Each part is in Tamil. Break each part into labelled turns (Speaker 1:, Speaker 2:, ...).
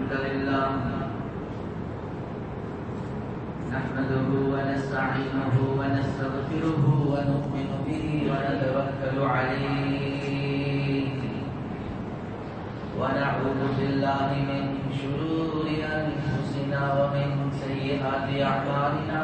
Speaker 1: الحمد لله نحمده ونستعينه ونستغفره ونؤمن به ونتوكل عليه ونعوذ بالله من شرور أنفسنا ومن سيئات أعمالنا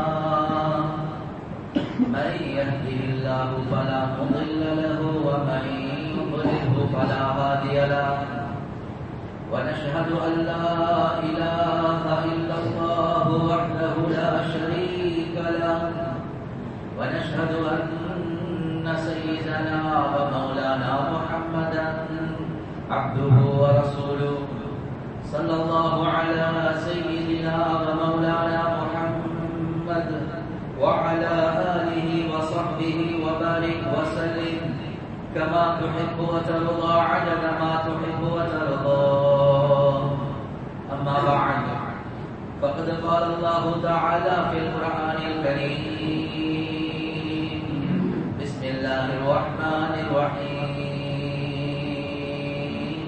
Speaker 1: من يهده الله فلا مضل له ومن يضلله فلا هادي له ونشهد أن لا إله إلا الله وحده لا شريك له ونشهد أن سيدنا ومولانا محمدا عبده ورسوله صلى الله على سيدنا ومولانا محمد وعلى آله وصحبه وبارك وسلم كما تحب وترضى عدد ما تحب وترضى أما بعد فقد قال الله تعالى في القرآن الكريم بسم الله الرحمن الرحيم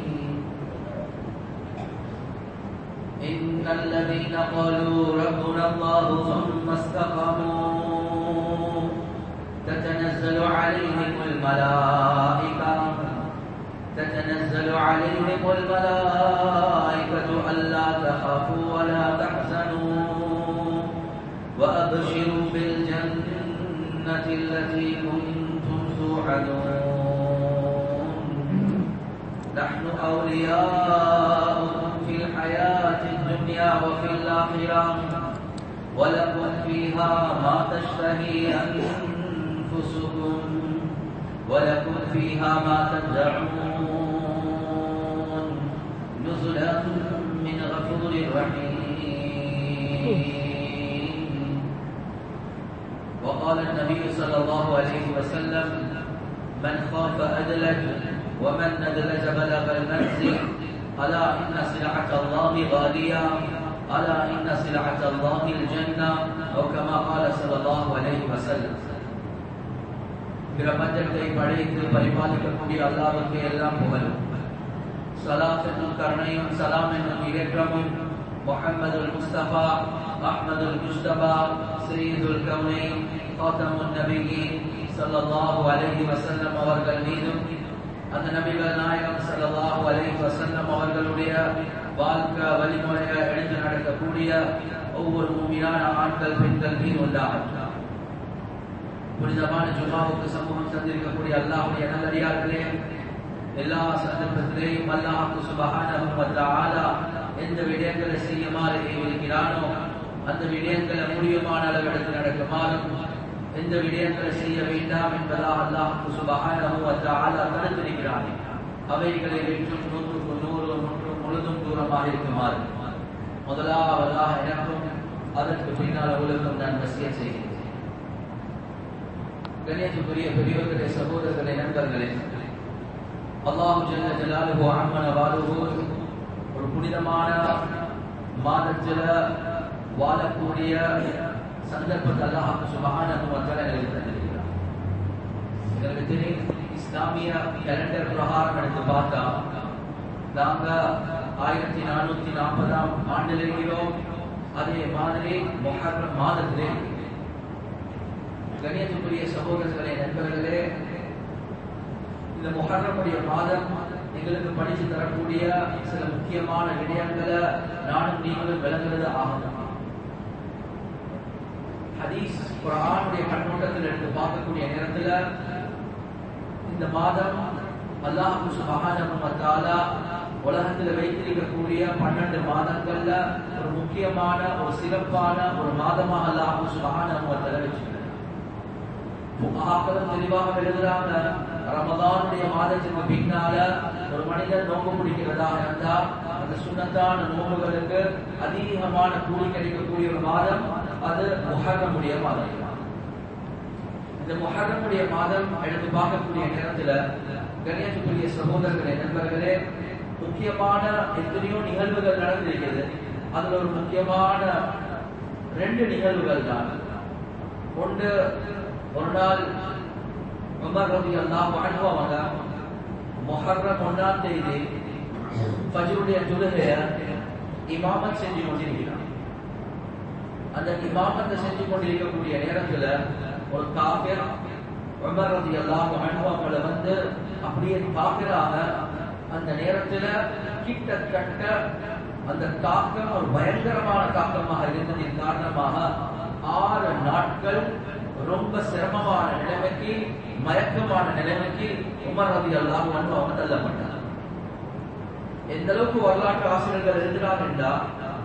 Speaker 1: إن الذين قالوا ربنا الله ثم استقاموا تتنزل عليهم الملائكة تتنزل عليهم الملائكة ألا تخافوا ولا تحزنوا وأبشروا بالجنة التي كنتم توعدون نحن أولياؤكم في الحياة الدنيا وفي الآخرة ولكم فيها ما تشتهي أنفسكم ولكم فيها ما تدعون نزلا من غفور رحيم وقال النبي صلى الله عليه وسلم من خاف أدلج ومن ندلج بلغ المنزل ألا إن سلعة الله غالية ألا إن سلعة الله الجنة أو كما قال صلى الله عليه وسلم பிரபஞ்சத்தை படைத்து பரிபாலிக்கக்கூடிய அல்லாவுக்கு எல்லாம் புகழும் சலாத் என்னும் கருணையும் சலாம் என்னும் இலக்கமும் முஹம்மதுல் முஸ்தபா அஹ்மதுல் முஸ்தபா சையதுல் கவுனை காத்தமுன் நபிகி ஸல்லல்லாஹு அலைஹி வஸல்லம் அவர்கள் மீதும் அந்த நபிகள் நாயகம் ஸல்லல்லாஹு அலைஹி வஸல்லம் அவர்களுடைய வாழ்க்கை வழிமுறையை எடுத்து நடக்கக்கூடிய ஒவ்வொரு மூமியான ஆண்கள் பெண்கள் மீது உண்டாகட்டும் புனிதமான ஜுமாவுக்கு சமூகம் தந்திருக்கக்கூடிய அல்லாஹுடைய நல்லடியார்களே எல்லா சந்தர்ப்பத்திலேயும் அல்லாஹு சுபஹானஹு வ தஆலா எந்த விடயங்களை செய்யுமாறு ஏவிருக்கிறானோ அந்த விடயங்களை முடியுமான அளவு எடுத்து நடக்குமாறும் எந்த விடயங்களை செய்ய வேண்டாம் என்பதாக அல்லாஹு சுபஹானஹு வ தஆலா தடுத்திருக்கிறான் அவைகளை வெற்றும் நூற்றுக்கு நூறு முற்றும் முழுதும் தூரமாக இருக்குமாறு முதலாவதாக எனக்கும் அதற்கு பின்னால் உலகம் நான் வசிய செய்கிறேன் கணேசுக்குரிய பெரியவர்களே சகோதரர்களே நண்பர்களே அல்லாஹு ஜல்ல ஜலாலுஹு அம்மன வாலுஹு ஒரு புனிதமான மாதத்தில் வாழக்கூடிய சந்தர்ப்பத்தை அல்லாஹ் சுபஹானஹு வ தஆலா எங்களுக்கு தந்திருக்கிறார் எங்களுக்கு தெரியும் இஸ்லாமிய கேலண்டர் பிரகாரம் எடுத்து பார்த்தா நாங்க ஆயிரத்தி நானூத்தி நாற்பதாம் ஆண்டில் இருக்கிறோம் அதே மாதிரி மொஹர்ரம் மாதத்திலே இருக்கிறோம் கணியத்துக்குரிய சகோதரர்களே நண்பர்களே இந்த முகர்றமுடைய மாதம் எங்களுக்கு படித்து தரக்கூடிய சில முக்கியமான விடயங்களை நானும் நீங்களும் விளங்குறது ஆகும் ஹதீஸ் குரானுடைய கண்ணோட்டத்தில் எடுத்து பார்க்கக்கூடிய நேரத்தில் இந்த மாதம் அல்லாஹு சுபஹானஹு வ தஆலா உலகத்தில் வைத்திருக்கக்கூடிய பன்னெண்டு மாதங்கள்ல ஒரு முக்கியமான ஒரு சிறப்பான ஒரு மாதமாக அல்லாஹு சுபஹானஹு வ தஆலா வச்சிருக்கிறார் முகாக்களும் தெளிவாக எழுதுறாங்க ரமதானுடைய மாதத்துக்கு பின்னால ஒரு மனிதன் நோம்பு பிடிக்கிறதா இருந்தா அந்த சுண்ணத்தான நோம்புகளுக்கு அதிகமான கூலி கிடைக்கக்கூடிய ஒரு மாதம் அது முஹர்ரமுடைய மாதம் இந்த முஹர்ரமுடைய மாதம் எடுத்து பார்க்கக்கூடிய நேரத்துல கணியத்துக்குரிய சகோதரர்களே நண்பர்களே முக்கியமான எத்தனையோ நிகழ்வுகள் நடந்திருக்கிறது அதுல ஒரு முக்கியமான ரெண்டு நிகழ்வுகள் தான் ஒன்று ஒரு நாள் உமர் ரவி அல்லாஹ் அவங்க முஹர்ரம் ஒன்றாம் தேதி ஃபஜ்ருடைய தொழுகைய இமாமத் செஞ்சு கொண்டிருக்கிறான் அந்த இமாமத்தை செஞ்சு கொண்டிருக்கக்கூடிய நேரத்துல ஒரு காபிர் உமர் ரலியல்லாஹு அன்ஹு அவங்கள வந்து அப்படியே பார்க்கிறாங்க அந்த நேரத்துல கிட்டத்தட்ட அந்த தாக்கம் ஒரு பயங்கரமான தாக்கமாக இருந்ததின் காரணமாக ஆறு நாட்கள் ரொம்ப சிரமமான நிலைமைக்கு மயக்கமான நிலைமைக்கு உமர் ரதி அல்லாஹ் அவங்க தள்ளப்பட்டார் எந்த அளவுக்கு வரலாற்று ஆசிரியர்கள் எழுதுறாங்க என்றா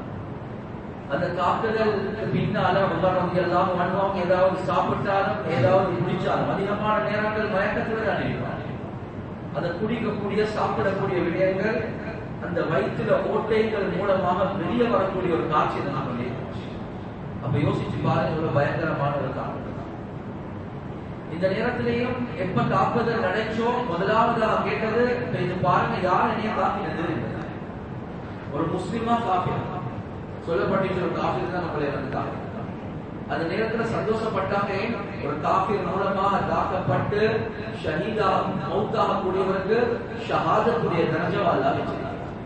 Speaker 1: அந்த தாக்குதலுக்கு பின்னால உமர் ரதி அல்லாஹ் அவங்க ஏதாவது சாப்பிட்டாலும் ஏதாவது குடிச்சாலும் அதிகமான நேரங்கள் மயக்கத்துல தான் இருப்பாங்க அதை குடிக்கக்கூடிய சாப்பிடக்கூடிய விடயங்கள் அந்த வயிற்றுல ஓட்டைகள் மூலமாக வெளியே வரக்கூடிய ஒரு காட்சி தான் நம்ம அப்ப யோசிச்சு பாருங்க இவ்வளவு பயங்கரமான ஒரு தாக்குதல் இந்த நேரத்திலேயும் எப்ப தாக்குதல் நடச்சோ முதலாவது கேட்டது இது பாருங்க யார் என்னைய தாக்கினது ஒரு முஸ்லிமா காப்பீர் சொல்லப்பட்டிருக்கிற ஒரு காப்பீர் தான் நம்மளை வந்து தாக்கினார் அந்த நேரத்துல சந்தோஷப்பட்டாங்க ஒரு காஃபிர் மூலமாக தாக்கப்பட்டு ஷஹீதா மௌத்தாக கூடியவருக்கு ஷஹாதத்துடைய தரஜம் அல்லா வச்சிருக்காங்க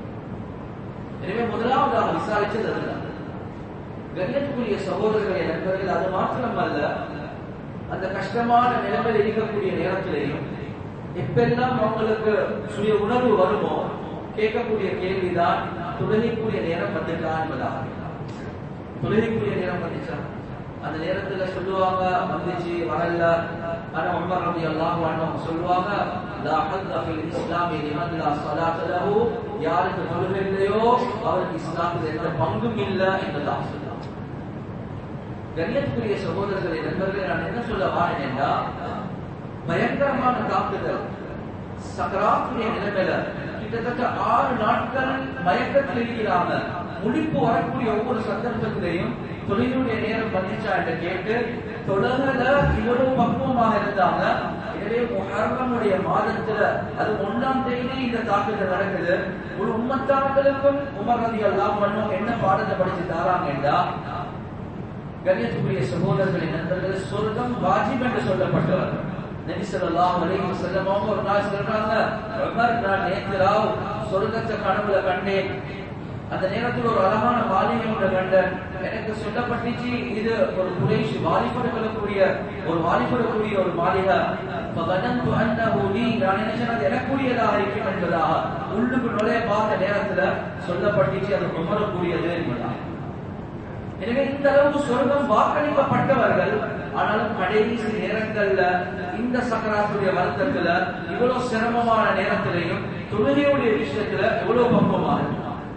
Speaker 1: எனவே முதலாவதாக விசாரிச்சது அதுதான் கண்ணியத்துக்குரிய சகோதரர்களை நண்பர்கள் அது மாத்திரம் அல்ல அந்த கஷ்டமான நிலைமையில் இருக்கக்கூடிய நேரத்திலேயும் எப்பெல்லாம் அவங்களுக்கு சுய உணர்வு வருமோ கேட்கக்கூடிய கேள்விதான் துலகிக்கூடிய நேரம் வந்துட்டா என்பதாக துலகிக்கூடிய நேரம் வந்துச்சா அந்த நேரத்துல சொல்லுவாங்க வந்துச்சு வரல ஆனா உமர் ரவி அல்லாஹ் அவங்க சொல்லுவாங்க லா ஹல்ல ஃபில் இஸ்லாமி லிமன் லா ஸலாத லஹு யாருக்கு தொழுகை இல்லையோ அவருக்கு இஸ்லாத்தில் எந்த பங்கும் இல்லை என்பதாக சொல்லுவாங்க கண்ணியத்துக்குரிய சகோதரர்களை நண்பர்களே நான் என்ன சொல்ல வாரேன் என்றா பயங்கரமான தாக்குதல் சக்கராத்துடைய நிலைமையில கிட்டத்தட்ட ஆறு நாட்கள் மயக்கத்தில் இருக்கிறாங்க முடிப்பு வரக்கூடிய ஒவ்வொரு சந்தர்ப்பத்திலையும் தொழிலுடைய நேரம் வந்துச்சா என்று கேட்டு தொடர்ல இவ்வளவு பக்குவமாக இருந்தாங்க எனவே முஹர்ரமுடைய மாதத்துல அது ஒன்னாம் தேதி இந்த தாக்குதல் நடக்குது ஒரு உம்மத்தாக்களுக்கும் உமர் ரதி அல்லாஹ் பண்ணும் என்ன பாடத்தை படிச்சு தாராங்க என்றா கண்ணியத்துக்குரிய சகோதரர்களை நண்பர்கள் சொர்க்கம் வாஜிப் என்று சொல்லப்பட்டவர் நபி ஸல்லல்லாஹு அலைஹி வஸல்லம் அவங்க ஒரு நாள் சொல்றாங்க உமர் நான் நேத்து ராவ் சொர்க்கத்தை கனவுல கண்டேன் அந்த நேரத்தில் ஒரு அழகான மாளிகை ஒன்று கண்டேன் எனக்கு சொல்லப்பட்டுச்சு இது ஒரு குறைஷ் வாலிபர்களுக்குரிய ஒரு வாலிபர்களுக்குரிய ஒரு மாளிகை فظننت انه لي நான் நினைச்சேன் அது எனக்குரியதாக இருக்கும் என்பதாக உள்ளுக்கு நுழைய பார்த்த நேரத்துல சொல்லப்பட்டுச்சு அது உமரக்கூடியது என்பதாக எனவே இந்த அளவு சொர்க்கம் வாக்களிக்கப்பட்டவர்கள் ஆனாலும் கடைசி நேரங்கள்ல இந்த சக்கராத்துடைய வருத்தத்துல இவ்வளவு சிரமமான நேரத்திலையும் தொழுகையுடைய விஷயத்துல எவ்வளவு பக்குவமாக இருக்கும்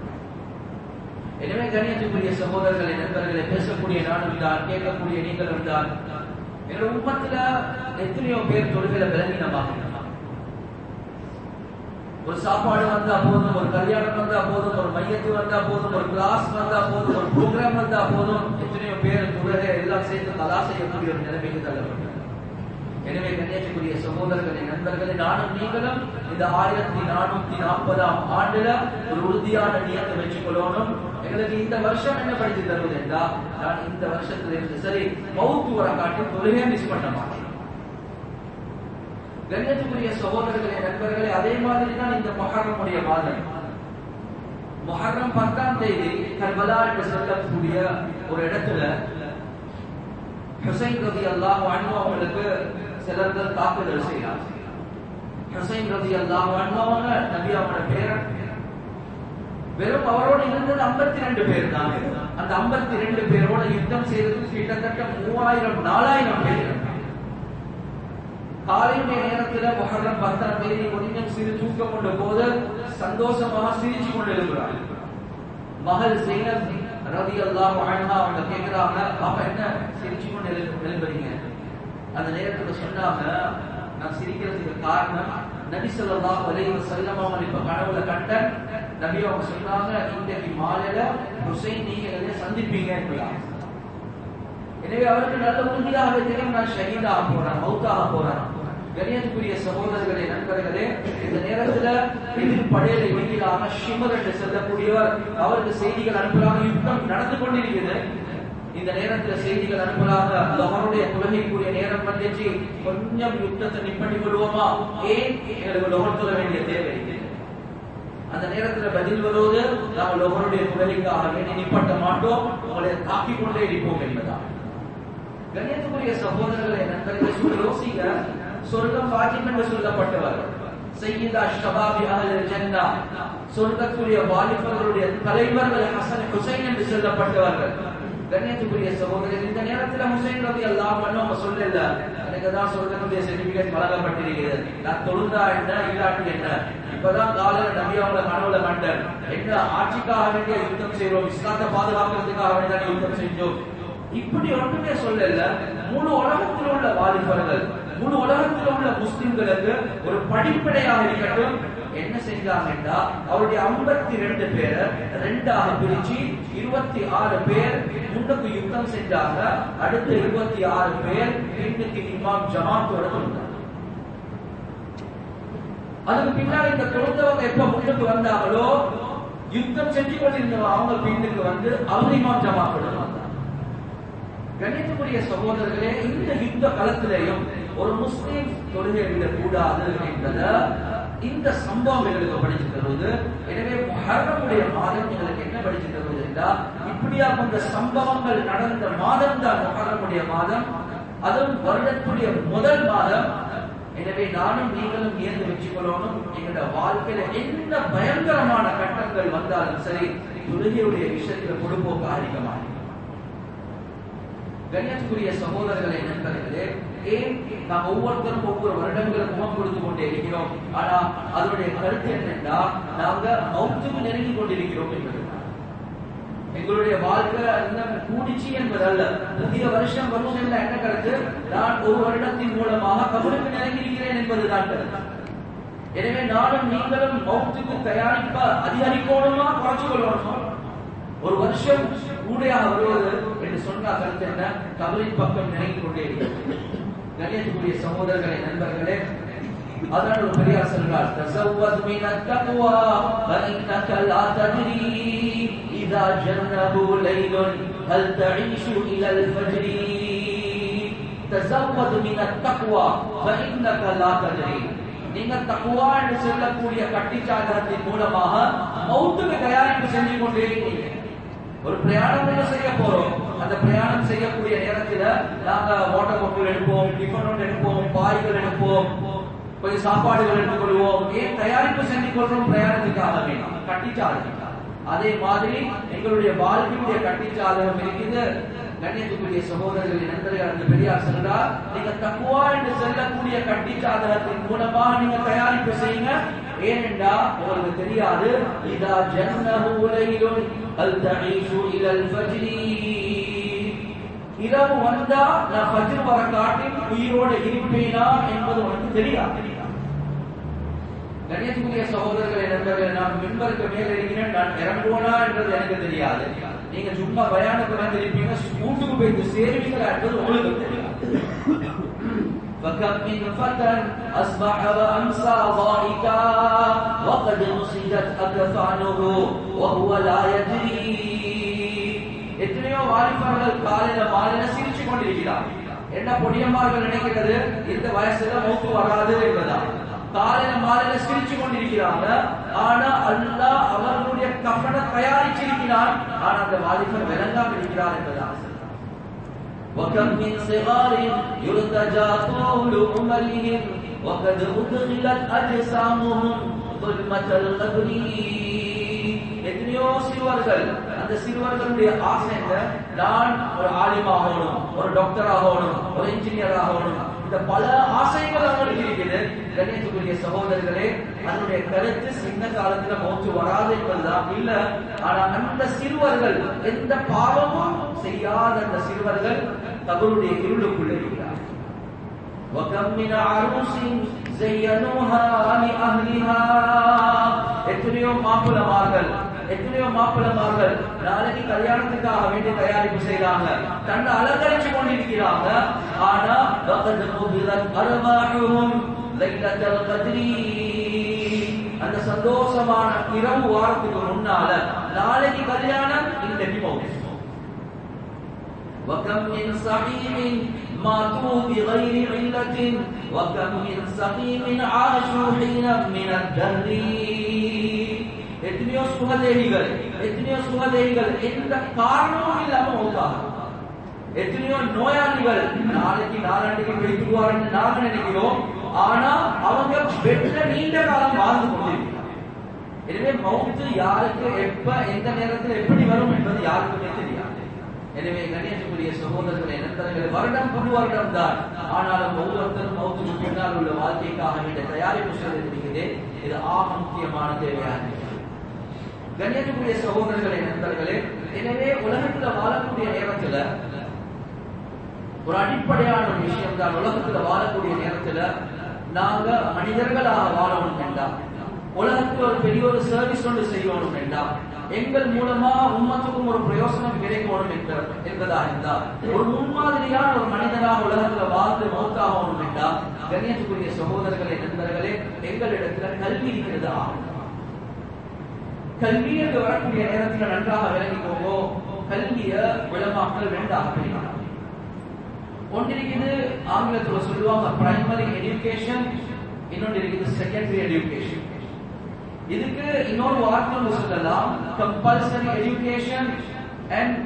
Speaker 1: எனவே கணியத்துக்குரிய சகோதரர்களை நண்பர்களை பேசக்கூடிய நானும் தான் கேட்கக்கூடிய நீங்களும் தான் எங்க உம்மத்துல எத்தனையோ பேர் தொழுகையில விளங்கினமாக ஒரு சாப்பாடு வந்தா போதும் ஒரு கல்யாணம் வந்தா போதும் ஒரு மையத்து வந்தா போதும் ஒரு கிளாஸ் வந்தா போதும் ஒரு ப்ரோக்ராம் வந்தா போதும் எத்தனையோ பேர் தொழுகை எல்லாம் சேர்த்து கலா செய்யக்கூடிய ஒரு நிலைமைக்கு தள்ளப்பட்டது எனவே கண்ணியத்துக்குரிய சகோதரர்களை நண்பர்களை நானும் நீங்களும் இந்த ஆயிரத்தி நானூத்தி நாற்பதாம் ஆண்டுல ஒரு உறுதியான நியத்தை வச்சுக் கொள்ளணும் எங்களுக்கு இந்த வருஷம் என்ன படித்து தருவது என்றால் நான் இந்த வருஷத்துல இருந்து சரி மவுத்து வர காட்டி தொழுகையை மிஸ் பண்ண மாட்டேன் கண்ணியத்துக்குரிய சகோதரர்களே நண்பர்களே அதே மாதிரி தான் இந்த மொஹரமுடைய மாதம் மொஹரம் பத்தாம் தேதி கர்பலா என்று சொல்லக்கூடிய ஒரு இடத்துல ஹுசைன் ரதி அல்லாஹ் அவங்களுக்கு சிலர்கள் தாக்குதல் செய்யலாம் ஹுசைன் ரதி அல்லாஹ் அவங்க நபி அவங்களோட பேரன் வெறும் அவரோட இருந்தது ஐம்பத்தி ரெண்டு பேர் தான் அந்த ஐம்பத்தி ரெண்டு பேரோட யுத்தம் செய்தது கிட்டத்தட்ட மூவாயிரம் நாலாயிரம் பேர் காலையுடைய நேரத்துல முகரம் பத்தாம் தேதி கொஞ்சம் சிறு தூக்கம் கொண்ட போது சந்தோஷமாக சிரிச்சு கொண்டு இருக்கிறார் மகள் ஜெயினப் ரவி அல்லாஹ் அவங்க கேட்கிறாங்க பாப்பா என்ன சிரிச்சு கொண்டு எழுப்புறீங்க அந்த நேரத்துல சொன்னாங்க நான் சிரிக்கிறதுக்கு காரணம் நபி ஸல்லல்லாஹு அலைஹி வஸல்லம் அவங்க இப்ப கனவுல கண்டன் நபி அவங்க சொன்னாங்க இன்றைக்கு மாலையில ஹுசைன் நீங்க என்னை சந்திப்பீங்க எனவே அவருக்கு நல்ல உறுதியாக தெரியும் நான் ஷஹீதாக போறேன் மௌத்தாக போறேன் கணியத்துக்குரிய சகோதரர்களே நண்பர்களே இந்த நேரத்துல எதிர் படையில வெளியிலாக ஷிமர் என்று சொல்லக்கூடியவர் அவருக்கு செய்திகள் அனுப்பலாக யுத்தம் நடந்து கொண்டிருக்கிறது இந்த நேரத்துல செய்திகள் அனுப்பலாக அவருடைய தொழுகைக்குரிய நேரம் வந்துச்சு கொஞ்சம் யுத்தத்தை நிப்பண்ணி விடுவோமா ஏன் எங்களுக்கு லொகர் சொல்ல வேண்டிய தேவை அந்த நேரத்துல பதில் வருவது நாங்கள் ஒவ்வொருடைய தொழிலுக்காக வேண்டி நிப்பட்ட மாட்டோம் உங்களை தாக்கிக் கொண்டே இருப்போம் என்பதா கண்ணியத்துக்குரிய சகோதரர்களை நண்பர்களை சொல்லி யோசிக்க சொர்க்கம் வாஜிப் என்று சொல்லப்பட்டவர் சையீதா ஷபாபி அஹ்லல் ஜன்னா சொர்க்கத்துடைய வாலிபர்களுடைய தலைவர்கள் ஹசன் ஹுசைன் என்று சொல்லப்பட்டவர்கள் கண்ணியத்துக்குரிய சகோதரர் இந்த நேரத்துல ஹுசைன் ரவி அல்லாஹ் அவங்க சொல்லல எனக்கு தான் சொர்க்கத்துடைய சர்டிபிகேட் வழங்கப்பட்டிருக்கிறது நான் தொழுந்தா என்ன இல்லாட்டி என்ன இப்பதான் காலையில நபி அவங்கள கனவுல கண்டேன் என்ன ஆட்சிக்காக வேண்டிய யுத்தம் செய்றோம் இஸ்லாத்தை பாதுகாக்கிறதுக்காக வேண்டிய யுத்தம் செஞ்சோம் இப்படி ஒன்றுமே சொல்லல முழு உலகத்தில் உள்ள வாலிபர்கள் முழு உலகத்தில் உள்ள முஸ்லிம்களுக்கு ஒரு படிப்படையாக இருக்கட்டும் என்ன செஞ்சாங்கன்னா அவருடைய ஐம்பத்தி ரெண்டு பேரை ரெண்டாக பிரிச்சு இருபத்தி ஆறு பேர் முன்னுக்கு யுத்தம் செஞ்சாங்க அடுத்த இருபத்தி ஆறு பேர் பின்னுக்கு இமாம் ஜமாத்தோட தொழுந்தாங்க அதுக்கு பின்னாடி இந்த தொழுந்தவங்க எப்ப முன்னுக்கு வந்தாங்களோ யுத்தம் செஞ்சு கொண்டிருந்தவங்க அவங்க பின்னுக்கு வந்து அவர் இமாம் ஜமாத்தோட வந்தாங்க கணிதக்குரிய சகோதரர்களே இந்த யுத்த களத்திலேயும் ஒரு முஸ்லீம் தொழுகை விடக்கூடாது என்பத இந்த சம்பவம் எங்களுக்கு படிச்சு தருவது எனவே முஹர்ரமுடைய மாதம் எங்களுக்கு என்ன படிச்சு தருவது என்றால் இப்படியா இந்த சம்பவங்கள் நடந்த மாதம் தான் முஹர்ரமுடைய மாதம் அதுவும் வருடத்துடைய முதல் மாதம் எனவே நானும் நீங்களும் ஏந்து வச்சுக்கொள்ளணும் எங்களோட வாழ்க்கையில என்ன பயங்கரமான கட்டங்கள் வந்தாலும் சரி தொழுகையுடைய விஷயத்துல பொடுப்போக்கு அதிகமாக கண்ணியத்துக்குரிய சகோதரர்களை நண்பர்களே ஏன் நாம் ஒவ்வொருத்தரும் ஒவ்வொரு வருடங்களும் முகம் கொடுத்து கொண்டே இருக்கிறோம் ஆனா அதனுடைய கருத்து என்னென்றா நாங்க மௌத்துக்கு நெருங்கி கொண்டிருக்கிறோம் என்பது எங்களுடைய வாழ்க்கை இன்னும் கூடிச்சு என்பதல்ல புதிய வருஷம் வருஷம் என்ன கருத்து நான் ஒரு வருடத்தின் மூலமாக கபருக்கு நெருங்கி இருக்கிறேன் என்பதுதான் கருத்து எனவே நானும் நீங்களும் மௌத்துக்கு தயாரிப்ப அதிகரிக்கணுமா குறைச்சு கொள்ளணுமா ஒரு வருஷம் கூடையாக வருவது என்று சொன்ன கருத்து என்ன கபலின் பக்கம் நினைத்து கொண்டே இருக்கிறது கணியத்துக்குரிய சகோதரர்களே நண்பர்களே அதனால் ஒரு பெரியார் சொல்றார் தசவ்வது மின தக்வா فإنك لا تدري إذا جنه ليل هل تعيش إلى الفجر تزود من التقوى فإنك لا تدري நீங்க தக்குவா என்று சொல்லக்கூடிய கட்டிச்சாதனத்தின் மூலமாக மௌத்துக்கு தயாரிப்பு செஞ்சு கொண்டே இருக்கீங்க ஒரு பிரயாணம் என்ன செய்ய போறோம் அந்த பிரயாணம் செய்யக்கூடிய நேரத்துல நாங்க வாட்டர் பாட்டில் எடுப்போம் டிஃபன் எடுப்போம் பாய்கள் எடுப்போம் கொஞ்சம் சாப்பாடுகள் எடுத்துக்கொள்வோம் ஏன் தயாரிப்பு செஞ்சு கொள்றோம் பிரயாணத்துக்காக வேணும் கட்டிச்சாதனம் அதே மாதிரி எங்களுடைய வாழ்க்கையுடைய கட்டிச்சாதனம் இருக்குது கண்ணியத்துக்குரிய சகோதரர்களின் நண்பர்கள் அந்த பெரியார் சொல்றார் நீங்க தக்குவா என்று செல்லக்கூடிய கட்டிச்சாதனத்தின் மூலமாக நீங்க தயாரிப்பு செய்யுங்க ஏனென்றா உங்களுக்கு தெரியாது இதா ஜன்னஹு லைலுன் அல் தஈஷு இலல் ஃபஜ்ரி இரவு வந்தா நான் ஃபஜ்ர் வர காட்டி உயிரோட இருப்பேனா என்பது உனக்கு தெரியாது கணியத்துக்குரிய சகோதரர்களை நண்பர்கள் நான் மின்பருக்கு மேல் இருக்கிறேன் நான் இறங்குவோனா என்றது எனக்கு தெரியாது நீங்க சும்மா பயானுக்கு வந்திருப்பீங்க வீட்டுக்கு போய் சேருவீங்களா என்பது உங்களுக்கு தெரியாது فكم من فتى أصبح وأمسى ضاحكا وقد نصجت أكفانه وهو لا يدري எத்தனையோ வாலிபர்கள் காலையில மாலையில சிரிச்சு கொண்டிருக்கிறார் என்ன பொடியம்மார்கள் நினைக்கிறது இந்த வயசுல மூக்கு வராது என்பதா காலையில மாலையில சிரிச்சு கொண்டிருக்கிறாங்க ஆனா அல்லாஹ் அவர்களுடைய கப்பனை தயாரிச்சிருக்கிறார் ஆனா அந்த வாலிபர் விளங்காம இருக்கிறார் என்பதா وكم من صغار يرتجى طول عمرهم وقد أدخلت أجسامهم ظلمة القبر எத்தனையோ சிறுவர்கள் அந்த சிறுவர்களுடைய ஆசை என்ன நான் ஒரு ஆலிம் ஆகணும் ஒரு டாக்டர் ஆகணும் ஒரு இன்ஜினியர் ஆகணும் இந்த பல ஆசைகள் அவங்களுக்கு இருக்குது கணேசக்குரிய சகோதரர்களே அதனுடைய கருத்து சின்ன காலத்துல மோச்சு வராது என்பதுதான் இல்ல ஆனா அந்த சிறுவர்கள் எந்த பாவமும் செய்யாத அந்த சிறுவர்கள் தவறுடைய இருளுக்குள்ள இருக்கிறார் وكم من عروس زينوها لأهلها எத்தனையோ மாப்பிளமார்கள் எத்தனையோ மாப்பிளமார்கள் நாளைக்கு கல்யாணத்துக்காக வேண்டி தயாரிப்பு செய்யறாங்க தன்னை அலங்கரிச்சு கொண்டிருக்கிறாங்க ஆனா وقد قبضت أرواحهم ليلة القدر அந்த சந்தோஷமான இரவு வாரத்துக்கு முன்னால நாளைக்கு கல்யாணம் இன்றைக்கு மௌனம் وكم من صحيح ماتوا بغير علة وكم من سقيم عاشوا حينا من الدهر எத்தனையோ சுகதேகிகள் எத்தனையோ சுகதேகிகள் எந்த காரணமும் இல்லாம மௌத்தாக எத்தனையோ நோயாளிகள் நாளைக்கு நாளாண்டுக்கு வெடித்துவாருன்னு நாங்க நினைக்கிறோம் ஆனா அவங்க பெற்ற நீண்ட காலம் வாழ்ந்து கொண்டிருக்கிறார் எனவே மௌத்து யாருக்கு எப்ப எந்த நேரத்தில் எப்படி வரும் என்பது யாருக்குமே தெரியாது எனவே கணேசக்குரிய சகோதரர்களை நண்பர்கள் வருடம் புது வருடம் தான் ஆனாலும் ஒவ்வொருத்தரும் மௌத்துக்கு பின்னால் உள்ள வாழ்க்கைக்காக வேண்டிய தயாரிப்பு செய்திருக்கிறது இது ஆக முக்கியமான தேவையாக இருக்கிறது கண்ணியத்துக்குரிய சகோதரர்களை நண்பர்களே எனவே உலகத்துல வாழக்கூடிய நேரத்துல ஒரு அடிப்படையான ஒரு விஷயம் தான் உலகத்துல வாழக்கூடிய நேரத்துல நாங்க மனிதர்களாக வாழணும் வேண்டாம் உலகத்துல ஒரு பெரிய ஒரு சர்வீஸ் ஒன்று செய்யணும் வேண்டாம் எங்கள் மூலமா உண்மத்துக்கும் ஒரு பிரயோசனம் கிடைக்கணும் என்ற என்பதா இருந்தால் ஒரு முன்மாதிரியான ஒரு மனிதனாக உலகத்துல வாழ்ந்து மௌத்தாகணும் வேண்டாம் கண்ணியத்துக்குரிய சகோதரர்களே நண்பர்களே எங்களிடத்துல கல்வி இருக்கிறது ஆகும் கல்வி என்று வரக்கூடிய நேரத்தில் நன்றாக விளங்கிக்கோங்க கல்விய விளமாக்கள் ரெண்டாக பிரிக்கலாம் ஒன்றிருக்குது ஆங்கிலத்துல சொல்லுவாங்க பிரைமரி எஜுகேஷன் இன்னொன்று இருக்குது செகண்டரி எஜுகேஷன் இதுக்கு இன்னொரு வார்த்தை ஒன்று சொல்லலாம் compulsory education and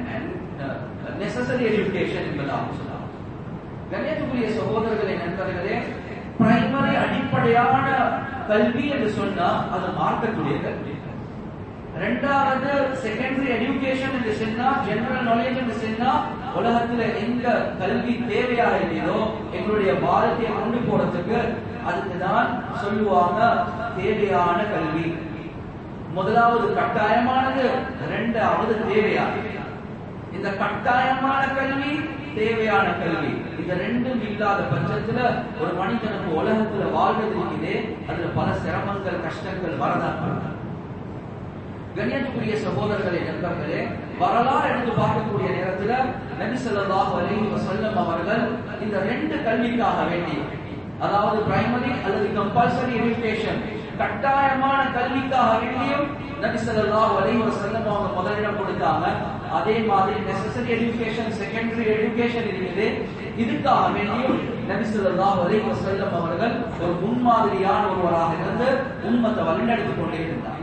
Speaker 1: necessary education என்பதாக சொல்லலாம் கண்ணியத்துக்குரிய சகோதரர்களே நண்பர்களே பிரைமரி அடிப்படையான கல்வி என்று சொன்னா அது மார்க்கக்கூடிய கல்வி ரெண்டாவது செகண்டரி எஜுகேஷன் என்று சொன்னா ஜெனரல் நாலேஜ் என்று சொன்னா உலகத்துல எங்க கல்வி தேவையாக இல்லையோ எங்களுடைய வாழ்க்கையை கொண்டு போறதுக்கு அதுக்கு தான் சொல்லுவாங்க தேவையான கல்வி முதலாவது கட்டாயமானது ரெண்டாவது தேவையானது இந்த கட்டாயமான கல்வி தேவையான கல்வி இந்த ரெண்டும் இல்லாத பட்சத்துல ஒரு மனிதனுக்கு உலகத்துல வாழ்வது இருக்குது அதுல பல சிரமங்கள் கஷ்டங்கள் வரதான் கண்ணியத்துக்குரிய சகோதரர்களே நண்பர்களே வரலாறு எடுத்து பார்க்கக்கூடிய நேரத்துல நபி ஸல்லல்லாஹு அலைஹி வஸல்லம் அவர்கள் இந்த ரெண்டு கல்விக்காக வேண்டி அதாவது பிரைமரி அல்லது கம்பல்சரி எஜுகேஷன் கட்டாயமான கல்விக்காக வேண்டியும் நபி ஸல்லல்லாஹு அலைஹி வஸல்லம் அவங்க முதலிடம் கொடுத்தாங்க அதே மாதிரி நெசசரி எஜுகேஷன் செகண்டரி எஜுகேஷன் இருக்குது இதுக்காக வேண்டியும் நபி ஸல்லல்லாஹு அலைஹி வஸல்லம் அவர்கள் ஒரு முன்மாதிரியான ஒருவராக இருந்து உம்மத்தை வழிநடத்திக் கொண்டே இருந்தார்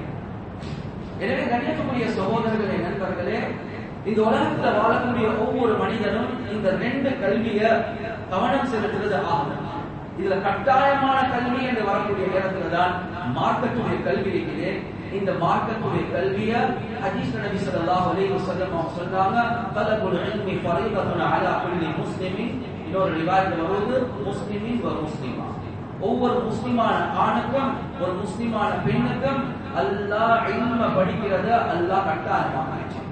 Speaker 1: எனவே கண்ணியத்துக்குரிய சகோதரர்களே நண்பர்களே இந்த உலகத்துல வாழக்கூடிய ஒவ்வொரு மனிதனும் இந்த ரெண்டு கல்விய கவனம் செலுத்துறது ஆகும் இதுல கட்டாயமான கல்வி என்று வரக்கூடிய நேரத்துல தான் மார்க்கத்துடைய கல்வி இருக்குது இந்த மார்க்கத்துடைய கல்விய ஹதீஸ் நபி ஸல்லல்லாஹு அலைஹி வஸல்லம் அவங்க சொல்றாங்க தலபுல் இல்மி ஃபரீதத்துன் அலா குல்லி முஸ்லிமின் இன்னொரு ரிவாயத் வருது முஸ்லிமின் வ முஸ்லிமா ஒவ்வொரு முஸ்லிமான ஆணுக்கும் ஒரு முஸ்லிமான பெண்ணுக்கும் அல்லாஹ் இல்ம படிக்கிறத அல்லாஹ் கட்டாயமாக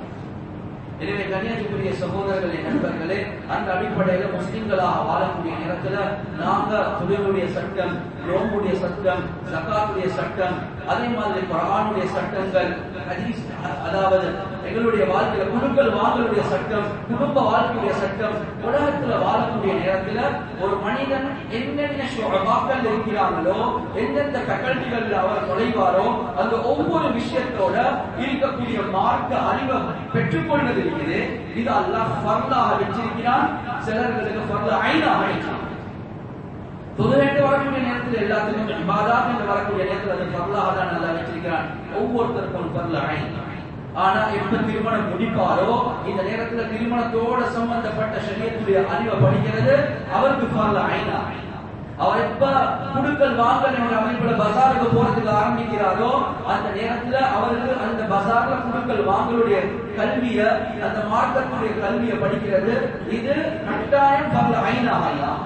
Speaker 1: எனவே கன்னியாகுமரிய சகோதரர்களே நண்பர்களே அந்த அடிப்படையில முஸ்லிம்களாக வாழக்கூடிய நேரத்துல நாங்க தொழிலுடைய சட்டம் ரோமுடைய சட்டம் ஜக்காத்துடைய சட்டம் அதே மாதிரி குரானுடைய சட்டங்கள் ஹதீஸ் அதாவது எங்களுடைய வாழ்க்கையில குடும்பல் வாங்கலுடைய சட்டம் குடும்ப வாழ்க்கையுடைய சட்டம் உலகத்துல வாழக்கூடிய நேரத்துல ஒரு மனிதன் என்னென்ன வாக்கள் இருக்கிறாங்களோ எந்தெந்த ஃபேக்கல்டிகள்ல அவர் நுழைவாரோ அந்த ஒவ்வொரு விஷயத்தோட இருக்கக்கூடிய மார்க்க அறிவை பெற்றுக்கொள்வது இருக்குது இது அல்லாஹ் ஃபர்லாக வச்சிருக்கிறான் சிலர்களுக்கு ஃபர்ல ஐனாக வைக்கிறான் தொழுகைட்டு வரக்கூடிய நேரத்தில் எல்லாத்துக்கும் இபாதாத் என்று வரக்கூடிய நேரத்தில் அது ஃபர்லாக தான் நல்லா வச்சிருக்கிறான் ஒவ்வொருத்தருக்கும் ஃபர்ல ஐன் ஆனா எப்ப திருமணம் முடிப்பாரோ இந்த நேரத்துல திருமணத்தோட சம்பந்தப்பட்ட சரியத்துடைய அறிவை படிக்கிறது அவருக்கு ஃபர்ல ஐனா அவர் எப்ப குடுக்கல் வாங்கல் என்ற அமைப்புல பசாருக்கு போறதுக்கு ஆரம்பிக்கிறாரோ அந்த நேரத்துல அவருக்கு அந்த பசார்ல குடுக்கல் வாங்கலுடைய கல்விய அந்த மார்க்கத்துடைய கல்வியை படிக்கிறது இது கட்டாயம் பல ஐநாகலாம்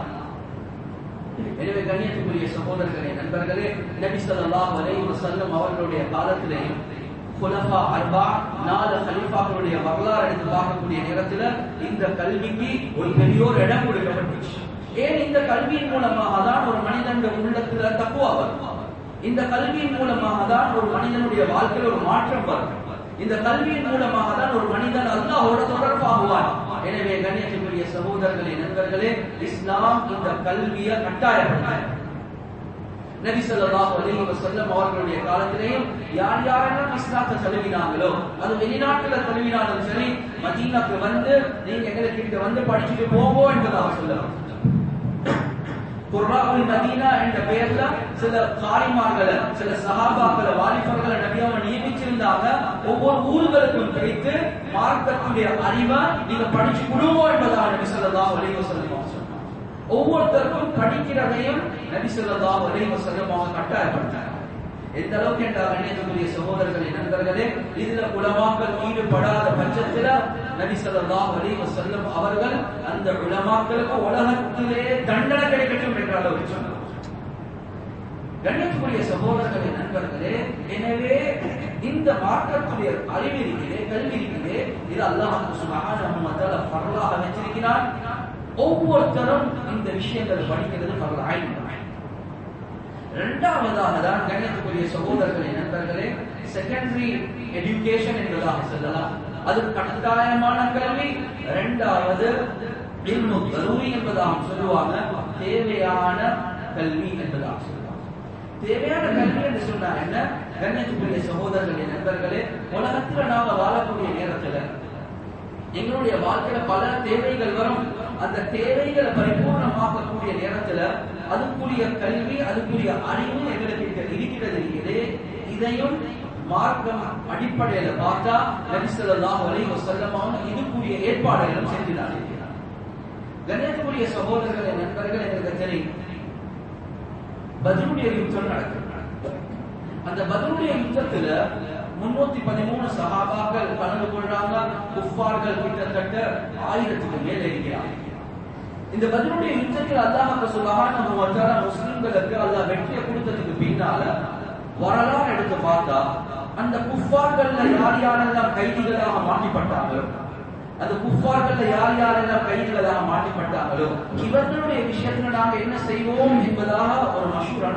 Speaker 1: எனவே கண்ணியத்துக்குரிய சகோதரர்களே நண்பர்களே நபி ஸல்லல்லாஹு அலைஹி வஸல்லம் அவர்களுடைய காலத்திலேயும் குலஃபா அர்பா நாலு கலிஃபாக்களுடைய வரலாறு எடுத்து பார்க்கக்கூடிய நேரத்துல இந்த கல்விக்கு ஒரு பெரியோர் இடம் கொடுக்கப்பட்டுச்சு ஏன் இந்த கல்வியின் மூலமாக தான் ஒரு மனிதனுடைய உள்ளத்துல தக்குவா வரும் இந்த கல்வியின் மூலமாக தான் ஒரு மனிதனுடைய வாழ்க்கையில் ஒரு மாற்றம் வரும் இந்த கல்வியின் மூலமாக தான் ஒரு மனிதன் அல்லாஹோட தொடர்பாகுவான் எனவே கண்ணியத்துக்குரிய சகோதரர்களே நண்பர்களே இஸ்லாம் இந்த கல்வியை கட்டாயப்படுத்த நபி ஸல்லல்லாஹு அலைஹி வஸல்லம் அவர்களுடைய காலத்திலேயும் யார் யாரெல்லாம் இஸ்லாத்தை தழுவினாங்களோ அது வெளிநாட்டுல தழுவினாலும் சரி மதீனாக்கு வந்து நீங்க எங்களுக்கு இங்க வந்து படிச்சுட்டு போவோம் என்பதாக சொல்லலாம் குர்ராவுல் மதீனா என்ற பெயர்ல சில காரிமார்களை சில சஹாபாக்களை வாலிபர்களை நபி அவங்க நியமிச்சிருந்தாங்க இருந்தாங்க ஒவ்வொரு ஊர்களுக்கும் கிடைத்து மார்க்கத்துடைய அறிவை நீங்க படிச்சு கொடுவோம் என்பதாக நபி ஸல்லல்லாஹு அலைஹி வஸல்லம் சொன்னாங்க ஒவ்வொருத்தருக்கும் படிக்கிறதையும் நபி ஸல்லல்லாஹு அலைஹி வஸல்லம் அவங்க கட்டாயப்படுத்தாங்க எந்த அளவுக்கு என்றால் கண்ணியத்துக்குரிய சகோதரர்களே நண்பர்களே இதுல உலமாக்கள் ஈடுபடாத பட்சத்துல நபி ஸல்லல்லாஹு அலைஹி வஸல்லம் அவர்கள் அந்த உலமாக்களுக்கு உலகத்திலே தண்டனை கிடைக்கட்டும் என்ற அளவுக்கு சொன்னார் கண்ணியத்துக்குரிய சகோதரர்களே நண்பர்களே எனவே இந்த மாற்றத்துடைய அறிவு இருக்கிறே கல்வி இருக்கிறே இது அல்லாஹ் சுப்ஹானஹு வ தஆலா ஃபர்லாக வச்சிருக்கிறான் ஒவ்வொருத்தரும் இந்த விஷயங்களை படிக்கிறது ஃபர்லாய் இரண்டாவதாக தான் கண்ணியத்துக்குரிய சகோதரர்களே நண்பர்களே செகண்டரி எஜுகேஷன் என்பதாக சொல்லலாம் அது கட்டாயமான கல்வி இரண்டாவது இல்மு தருவி என்பதாக சொல்லுவாங்க தேவையான கல்வி என்பதாக சொல்லுவாங்க தேவையான கல்வி என்று சொன்னா என்ன கண்ணியத்துக்குரிய சகோதரர்களே நண்பர்களே உலகத்துல நாம வாழக்கூடிய நேரத்துல எங்களுடைய வாழ்க்கையில பல தேவைகள் வரும் அந்த தேவைகளை பரிபூர்ணமாக்கக்கூடிய நேரத்துல அதுக்குரிய கல்வி அதுக்குரிய அறிவு எங்களுக்கு இருக்கிறது இருக்குது இதையும் மார்க்கம் அடிப்படையில பார்த்தா நபி ஸல்லல்லாஹு அலைஹி வஸல்லம் அவங்க இதுக்குரிய ஏற்பாடுகளும் செஞ்சினாங்க கண்ணியத்துக்குரிய சகோதரர்களே நண்பர்கள் எங்களுக்கு தெரியும் பத்ருடைய யுத்தம் நடக்குது அந்த பத்ருடைய யுத்தத்துல முன்னூத்தி பதிமூணு சகாபாக்கள் கலந்து கொள்றாங்க குஃபார்கள் கிட்டத்தட்ட ஆயிரத்துக்கு மேல இருக்கிறாங்க இந்த பதிலுடைய யுத்தத்தில் அல்லாஹ் சுபஹானஹு வ தஆலா முஸ்லிம்களுக்கு அல்லாஹ் வெற்றியை கொடுத்ததுக்கு பின்னால வரலாறு எடுத்து பார்த்தா அந்த குஃபார்கள்ல யார் யாரெல்லாம் கைதிகளாக மாட்டிப்பட்டாங்களோ அந்த குஃபார்கள்ல யார் யாரெல்லாம் கைதிகளாக மாட்டிப்பட்டாங்களோ இவர்களுடைய விஷயத்துல நாங்க என்ன செய்வோம் என்பதாக ஒரு மஷூரா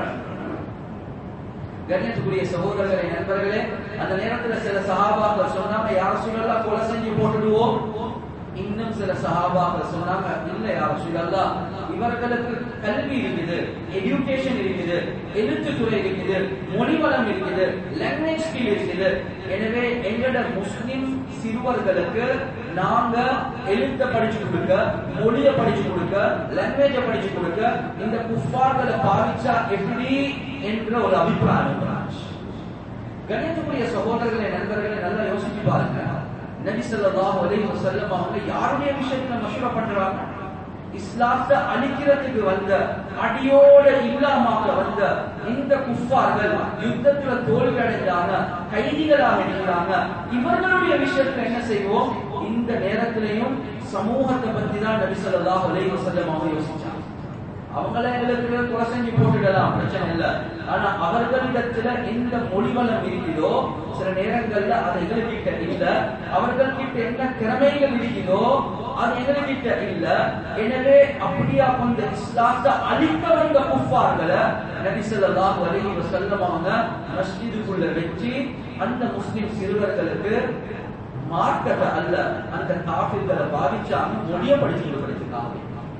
Speaker 1: கண்ணியத்துக்குரிய சகோதரர்களே நண்பர்களே அந்த நேரத்துல சில சகாபாக்கள் சொன்னாங்க யார் சொல்லலாம் கொலை செஞ்சு போட்டுடுவோம் இன்னும் சில சகாபாக்கள் சொன்னாங்க இல்ல யார் சொல்லலாம் இவர்களுக்கு கல்வி இருக்குது எஜுகேஷன் இருக்குது எழுத்துத்துறை இருக்குது மொழிவளம் இருக்குது லாங்குவேஜ் ஸ்கில் இருக்குது எனவே எங்களோட முஸ்லிம் சிறுவர்களுக்கு நாங்க எழுத்த படிச்சு கொடுக்க மொழிய படிச்சு கொடுக்க லாங்குவேஜ படிச்சு கொடுக்க இந்த குஃபார்களை பாவிச்சா எப்படி என்ற ஒரு அபிப்பிராயம் கணியத்துக்குரிய சகோதரர்களே நண்பர்களை நல்லா யோசிச்சு பாருங்க நபி ஸல்லல்லாஹு அலைஹி வஸல்லம் அவங்க யாருடைய விஷயத்துல மஷூரா பண்றாங்க இஸ்லாத்தை அழிக்கிறதுக்கு வந்த அடியோட இல்லாமக்க வந்த இந்த குஃபார்கள் யுத்தத்துல தோல்வி அடைஞ்சாங்க கைதிகளாக இருக்கிறாங்க இவர்களுடைய விஷயத்துல என்ன செய்வோம் இந்த நேரத்திலையும் சமூகத்தை பத்தி தான் நபி ஸல்லல்லாஹு அலைஹி வஸல்லம் அவங்க யோசிச்சாங்க அவங்கள எங்களுக்கு கொலை செஞ்சு போட்டுடலாம் பிரச்சனை இல்ல ஆனா அவர்களிடத்துல எந்த மொழிவளம் இருக்குதோ சில நேரங்கள்ல அது எங்ககிட்ட இல்ல அவர்கள்கிட்ட என்ன திறமைகள் இருக்குதோ அது எங்ககிட்ட இல்ல எனவே அப்படியா கொண்ட இஸ்லாத்தை அழிக்க வந்த குஃபார்களை நபி ஸல்லல்லாஹு அலைஹி வஸல்லம் அவங்க மஸ்ஜிதுக்குள்ள வச்சு அந்த முஸ்லிம் சிறுவர்களுக்கு மார்க்கத்தை அல்ல அந்த காஃபிர்களை பாதிச்சாங்க மொழியை படிச்சு கொடுக்கறதுக்காக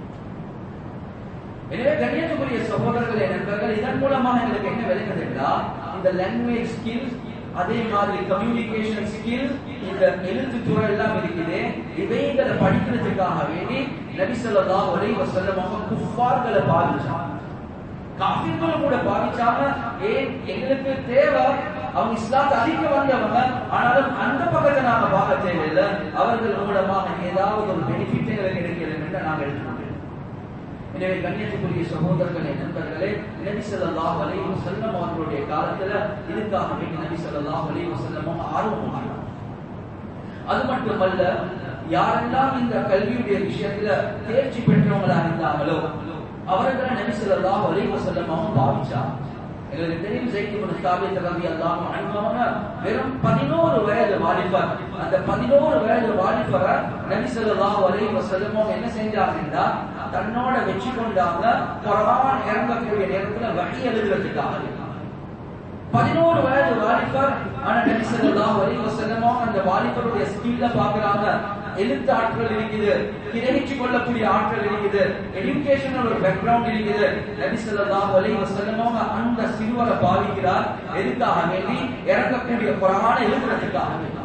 Speaker 1: எனவே கண்ணியத்துக்குரிய சகோதரர்களே நண்பர்கள் இதன் மூலமாக எங்களுக்கு என்ன விளங்குது என்றால் இந்த லாங்குவேஜ் ஸ்கில் அதே மாதிரி கம்யூனிகேஷன் ஸ்கில் இந்த எழுத்து துறை எல்லாம் இருக்குது இவைகளை படிக்கிறதுக்காக வேண்டி நபி ஸல்லல்லாஹு அலைஹி வஸல்லம் அவங்க குஃபார்களை பாதிச்சாங்க காஃபிர்களும் கூட பாதிச்சாங்க ஏன் எங்களுக்கு தேவை அவங்க இஸ்லாத்தை அழிக்க வந்தவங்க ஆனாலும் அந்த பக்கத்தை நாங்க பார்க்க தேவையில்லை அவர்கள் மூலமாக ஏதாவது ஒரு பெனிஃபிட் எங்களுக்கு கிடைக்கிறது என்று நாங்கள் எடுத்துக்கொண்டோம் எனவே கண்ணியத்துக்குரிய சகோதரர்களே நண்பர்களே நபி ஸல்லல்லாஹு அலைஹி வஸல்லம் அவர்களுடைய காலத்துல இதுக்காக வேண்டி நபி ஸல்லல்லாஹு அலைஹி வஸல்லம் ஆர்வம் அது மட்டுமல்ல யாரெல்லாம் இந்த கல்வியுடைய விஷயத்துல தேர்ச்சி பெற்றவங்களா இருந்தாங்களோ அவர்களை நபி ஸல்லல்லாஹு அலைஹி வஸல்லம் அவங்க பாவிச்சாங்க எங்களுக்கு தெரியும் ஜெயித் இப்னு சாபித் ரலியல்லாஹு அன்ஹு அவங்க வெறும் 11 வயது வாலிபர் அந்த 11 வயது வாலிபரை நபி ஸல்லல்லாஹு அலைஹி வஸல்லம் அவங்க என்ன செஞ்சாங்கன்னா தன்னோட வெச்சு கொண்டாங்க குர்ஆன் இறங்கக்கூடிய நேரத்துல வஹி எழுதுறதுக்காக பதினோரு வயது வாலிபர் ஆனா நபி ஸல்லல்லாஹு அலைஹி வஸல்லம் அந்த வாலிபருடைய ஸ்கில்ல பாக்குறாங்க எழுத்து ஆற்றல் இருக்குது கிரகிச்சு கொள்ளக்கூடிய ஆற்றல் இருக்குது எஜுகேஷனல் ஒரு பேக்ரவுண்ட் இருக்குது நபி ஸல்லல்லாஹு அலைஹி வஸல்லம் அந்த சிறுவரை பாவிக்கிறார் எதுக்காக வேண்டி இறங்கக்கூடிய குர்ஆனை எழுதுறதுக்காக வேண்டி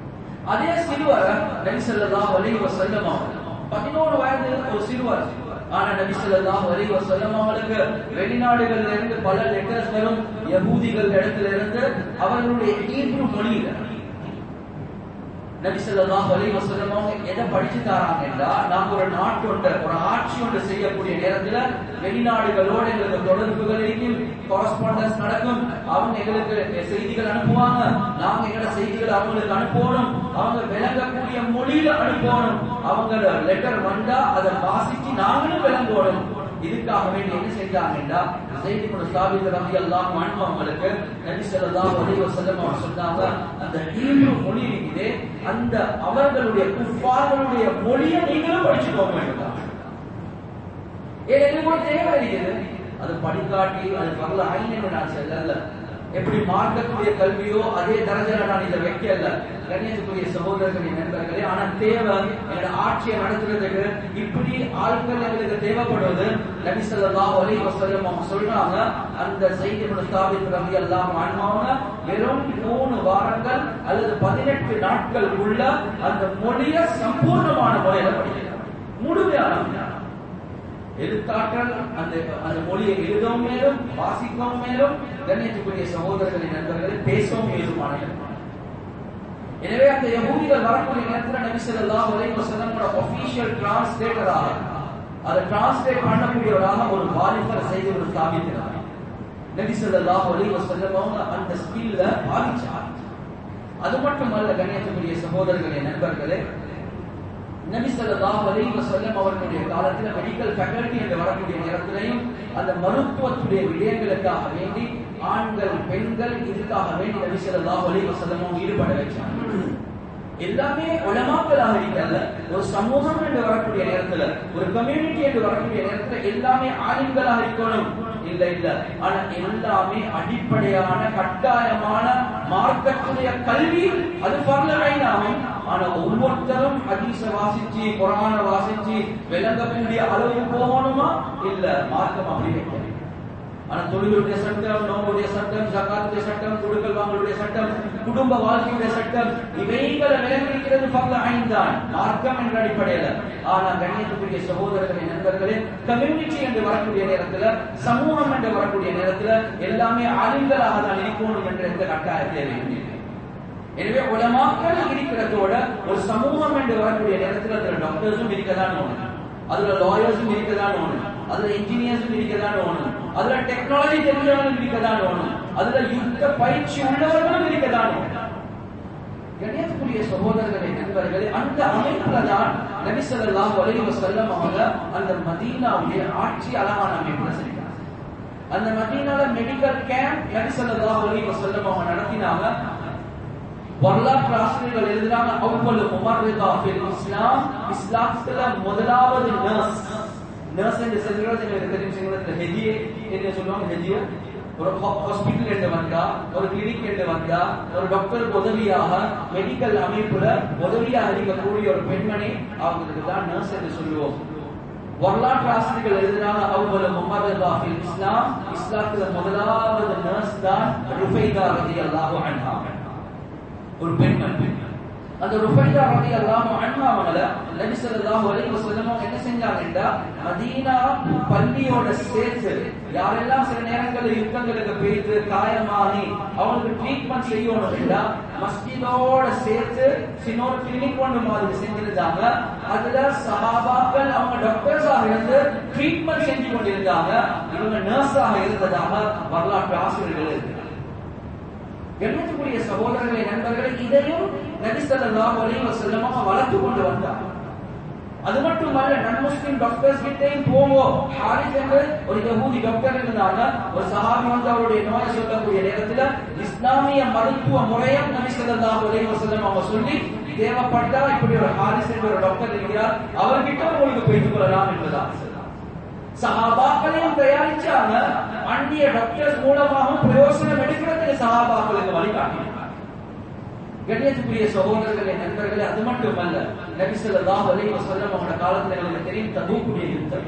Speaker 1: அதே சிறுவர் நபி ஸல்லல்லாஹு அலைஹி வஸல்லம் பதினோரு வயது ஒரு சிறுவர் ஆனா நபி ஸல்லல்லாஹு அலைஹி வஸல்லம் அவங்களுக்கு வெளிநாடுகள்ல இருந்து பல லெட்டர்ஸ் வரும் யகூதிகள் இடத்துல இருந்து அவர்களுடைய ஹீப்ரு மொழியில நபி ஸல்லல்லாஹு அலைஹி வஸல்லம் அவங்க எதை படிச்சு தராங்கன்னா நாங்க ஒரு நாட்டோட ஒரு ஆட்சி ஒன்று செய்யக்கூடிய நேரத்துல வெளிநாடுகளோட எங்களுக்கு தொடர்புகள் இருக்கும் correspondence நடக்கும் அவங்க எங்களுக்கு செய்திகள் அனுப்புவாங்க நாங்க எங்களோட செய்திகளை அவங்களுக்கு அனுப்பணும் அவங்க விளங்கக்கூடிய மொழியில அனுப்பணும் அவங்க லெட்டர் வந்தா அதை வாசிச்சு நாங்களும் விளங்கணும் இதுக்காக வேண்டி என்ன செஞ்சாங்கன்னா ஜெயித் இப்னு சாபித் ரலியல்லாஹு அன்ஹு அவங்களுக்கு நபி ஸல்லல்லாஹு அலைஹி வஸல்லம் அவங்க சொன்னாங்க அந்த ஹீப்ரு மொழி இருக்குது அந்த அவர்களுடைய குஃபார்களுடைய மொழியை நீங்களும் படிச்சுக்கோங்க என்றார். ஏன் எங்களுக்கு ஒரு தேவை இருக்குது அது படிக்காட்டி அது பகல ஐன் என்று நான் சொல்லல எப்படி மார்க்கக்கூடிய கல்வியோ அதே தரஜல நான் இதை வைக்கல கண்ணியத்துக்குரிய சகோதரர்களின் நண்பர்களே ஆனா தேவை எங்களோட ஆட்சியை நடத்துறதுக்கு இப்படி ஆட்கள் எங்களுக்கு தேவைப்படுவது நபி ஸல்லல்லாஹு அலைஹி வஸல்லம் அவங்க சொல்றாங்க அந்த செய்தி ஸ்தாபித் ரவி எல்லாம் ஆன்மாவன வெறும் மூணு வாரங்கள் அல்லது பதினெட்டு நாட்கள் உள்ள அந்த மொழியை சம்பூர்ணமான முறையில படிக்கிறார் முழுமையான ஞானம். எழுத்தாற்றல் அந்த அந்த மொழியை எழுதவும் மேலும் வாசிக்கவும் மேலும் கண்ணியத்துக்குரிய சகோதரர்களின் நண்பர்களை பேசவும் ஏதுமான எனவே அந்த யகூதிகள் வரக்கூடிய நேரத்தில் நபி ஸல்லல்லாஹு அலைஹி வஸல்லமோட ஒபிஷியல் டிரான்ஸ்லேட்டராக அதை டிரான்ஸ்லேட் பண்ணக்கூடியவராக ஒரு வாலிபர் செய்து ஒரு ஸ்தாபிக்கிறார் நபி ஸல்லல்லாஹு அலைஹி வஸல்லம் அவங்க அந்த ஸ்கில்ல பாதிச்சார் அது மட்டுமல்ல கண்ணியத்துக்குரிய சகோதரர்களே நண்பர்களே நபி ஸல்லல்லாஹு அலைஹி வஸல்லம் அவர்களுடைய காலத்துல மெடிக்கல் ஃபேக்கல்டி என்று வரக்கூடிய நேரத்திலையும் அந்த மருத்துவத்துடைய விடயங்களுக்காக வேண்டி ஆண்கள் பெண்கள் இதுக்காக வேண்டி நபி ஸல்லல்லாஹு அலைஹி வஸல்லம் அவங்க ஈடுபட வச்சாங்க எல்லாமே உலமாக்களாக இருக்கல்ல ஒரு சமூகம் என்று வரக்கூடிய நேரத்துல ஒரு கம்யூனிட்டி என்று வரக்கூடிய நேரத்துல எல்லாமே ஆளுங்களாக இருக்கணும் இல்ல இல்ல ஆனா எல்லாமே அடிப்படையான கட்டாயமான மார்க்கத்துடைய கல்வி அது பரலமைனாகும் ஆனா ஒவ்வொருத்தரும் ஹதீஸ வாசிச்சு குரான வாசிச்சு விளங்கக்கூடிய அளவுக்கு போகணுமா இல்ல மார்க்கம் அப்படி வைக்கணும் ஆனா தொழிலுடைய சட்டம் நோவுடைய சட்டம் ஜக்காத்துடைய சட்டம் கொடுக்கல் வாங்கலுடைய சட்டம் குடும்ப வாழ்க்கையுடைய சட்டம் இவைகளை விளங்கிக்கிறது பல ஐந்தான் மார்க்கம் என்ற அடிப்படையில ஆனா கண்ணியத்துக்குரிய சகோதரர்களின் நண்பர்களே கம்யூனிட்டி என்று வரக்கூடிய நேரத்துல சமூகம் என்று வரக்கூடிய நேரத்துல எல்லாமே அறிஞர்களாக தான் இருக்கணும் என்ற எந்த கட்டாய தேவையும் இல்லை எனவே உலமாக்கள் இருக்கிறதோட ஒரு சமூகம் என்று வரக்கூடிய நேரத்தில் அதுல டாக்டர்ஸும் இருக்கதான் ஒண்ணு அதுல லாயர்ஸும் இருக்கதான் ஒண்ணு அதுல இன்ஜினியர்ஸும் இருக்கதான் ஒண்ணு அதுல டெக்னாலஜி தெரிஞ்சவங்களும் இருக்கதான் ஒண்ணு அதுல யுத்த பயிற்சி உள்ளவர்களும் இருக்கதான் ஒண்ணு கணியத்துக்குரிய சகோதரர்களை நண்பர்களே அந்த அமைப்புல தான் நபி ஸல்லல்லாஹு அலைஹி வஸல்லம் அவங்க அந்த மதீனாவுடைய ஆட்சி அழகான அமைப்புல செஞ்சாங்க அந்த மதீனால மெடிக்கல் கேம்ப் நபி ஸல்லல்லாஹு அலைஹி வஸல்லம் அவங்க நடத்தினாங்க வரலாற்று ஆசிரியர்கள் எழுதுறாங்க அவ்வளவு முமர்ரிதா ஃபில் இஸ்லாம் இஸ்லாத்துல முதலாவது நர்ஸ் நர்ஸ் என்று சொல்றது எனக்கு தெரியும் சிங்களத்துல ஹெஜியே என்று சொல்லுவாங்க ஹெஜியோ ஒரு ஹாஸ்பிட்டல் என்று வந்தா ஒரு கிளினிக் என்று வந்தா ஒரு டாக்டருக்கு உதவியாக மெடிக்கல் அமைப்புல உதவியாக இருக்கக்கூடிய ஒரு பெண்மணி அவங்களுக்கு தான் நர்ஸ் என்று சொல்லுவோம் வரலாற்று ஆசிரியர்கள் எழுதுறாங்க அவ்வளவு முகமது ஃபில் இஸ்லாம் இஸ்லாத்துல முதலாவது நர்ஸ் தான் ருஃபைதா ரலியல்லாஹு அன்ஹா ஒரு பெண்மணி அந்த ருஃபைதா ரலியல்லாஹு அன்ஹா அவங்கள நபி ஸல்லல்லாஹு அலைஹி வஸல்லம் அவங்க என்ன செஞ்சாங்கன்னா மதீனா பள்ளியோட சேர்த்து யாரெல்லாம் சில நேரங்களில் யுத்தங்களுக்கு போயிட்டு காயமாகி அவங்களுக்கு ட்ரீட்மெண்ட் செய்யணும் இல்ல மஸ்ஜிதோட சேர்த்து சின்ன ஒரு கிளினிக் ஒன்று மாதிரி செஞ்சிருந்தாங்க அதுல சஹாபாக்கள் அவங்க டாக்டர்ஸாக இருந்து ட்ரீட்மெண்ட் செஞ்சு கொண்டிருந்தாங்க இவங்க நர்ஸாக இருந்ததாக வரலாற்று ஆசிரியர்கள் இருக்கிறார் கண்ணியத்துக்குரிய சகோதரர்களை நண்பர்களை இதையும் நபி ஸல்லல்லாஹு அலைஹி வஸல்லம் வளர்த்து கொண்டு வந்தார் அது மட்டுமல்ல நன் முஸ்லிம் டாக்டர்ஸ் கிட்டையும் போவோம் ஹாரிஸ் என்று ஒரு யகூதி டாக்டர் இருந்தாங்க ஒரு சஹாபி வந்து அவருடைய நோயை சொல்லக்கூடிய நேரத்துல இஸ்லாமிய மருத்துவ முறையை நபி ஸல்லல்லாஹு அலைஹி வஸல்லம் அவங்க சொல்லி தேவைப்பட்டா இப்படி ஒரு ஹாரிஸ் என்ற ஒரு டாக்டர் இருக்கிறார் அவர்கிட்ட உங்களுக்கு போயிட்டு கொள்ளலாம் என்பதாக சஹாபாக்களையும் தயாரிச்சாங்க அந்நிய டாக்டர்ஸ் மூலமாகவும் பிரயோசனம் எடுக்கிறதுக்கு சஹாபாக்களுக்கு வழிகாட்டினாங்க கண்ணியத்துக்குரிய சகோதரர்களே நண்பர்களே அது மட்டுமல்ல நபி ஸல்லல்லாஹு அலைஹி வஸல்லம் அவங்களோட காலத்துல எங்களுக்கு தெரியும் தபூக்குடைய யுத்தம்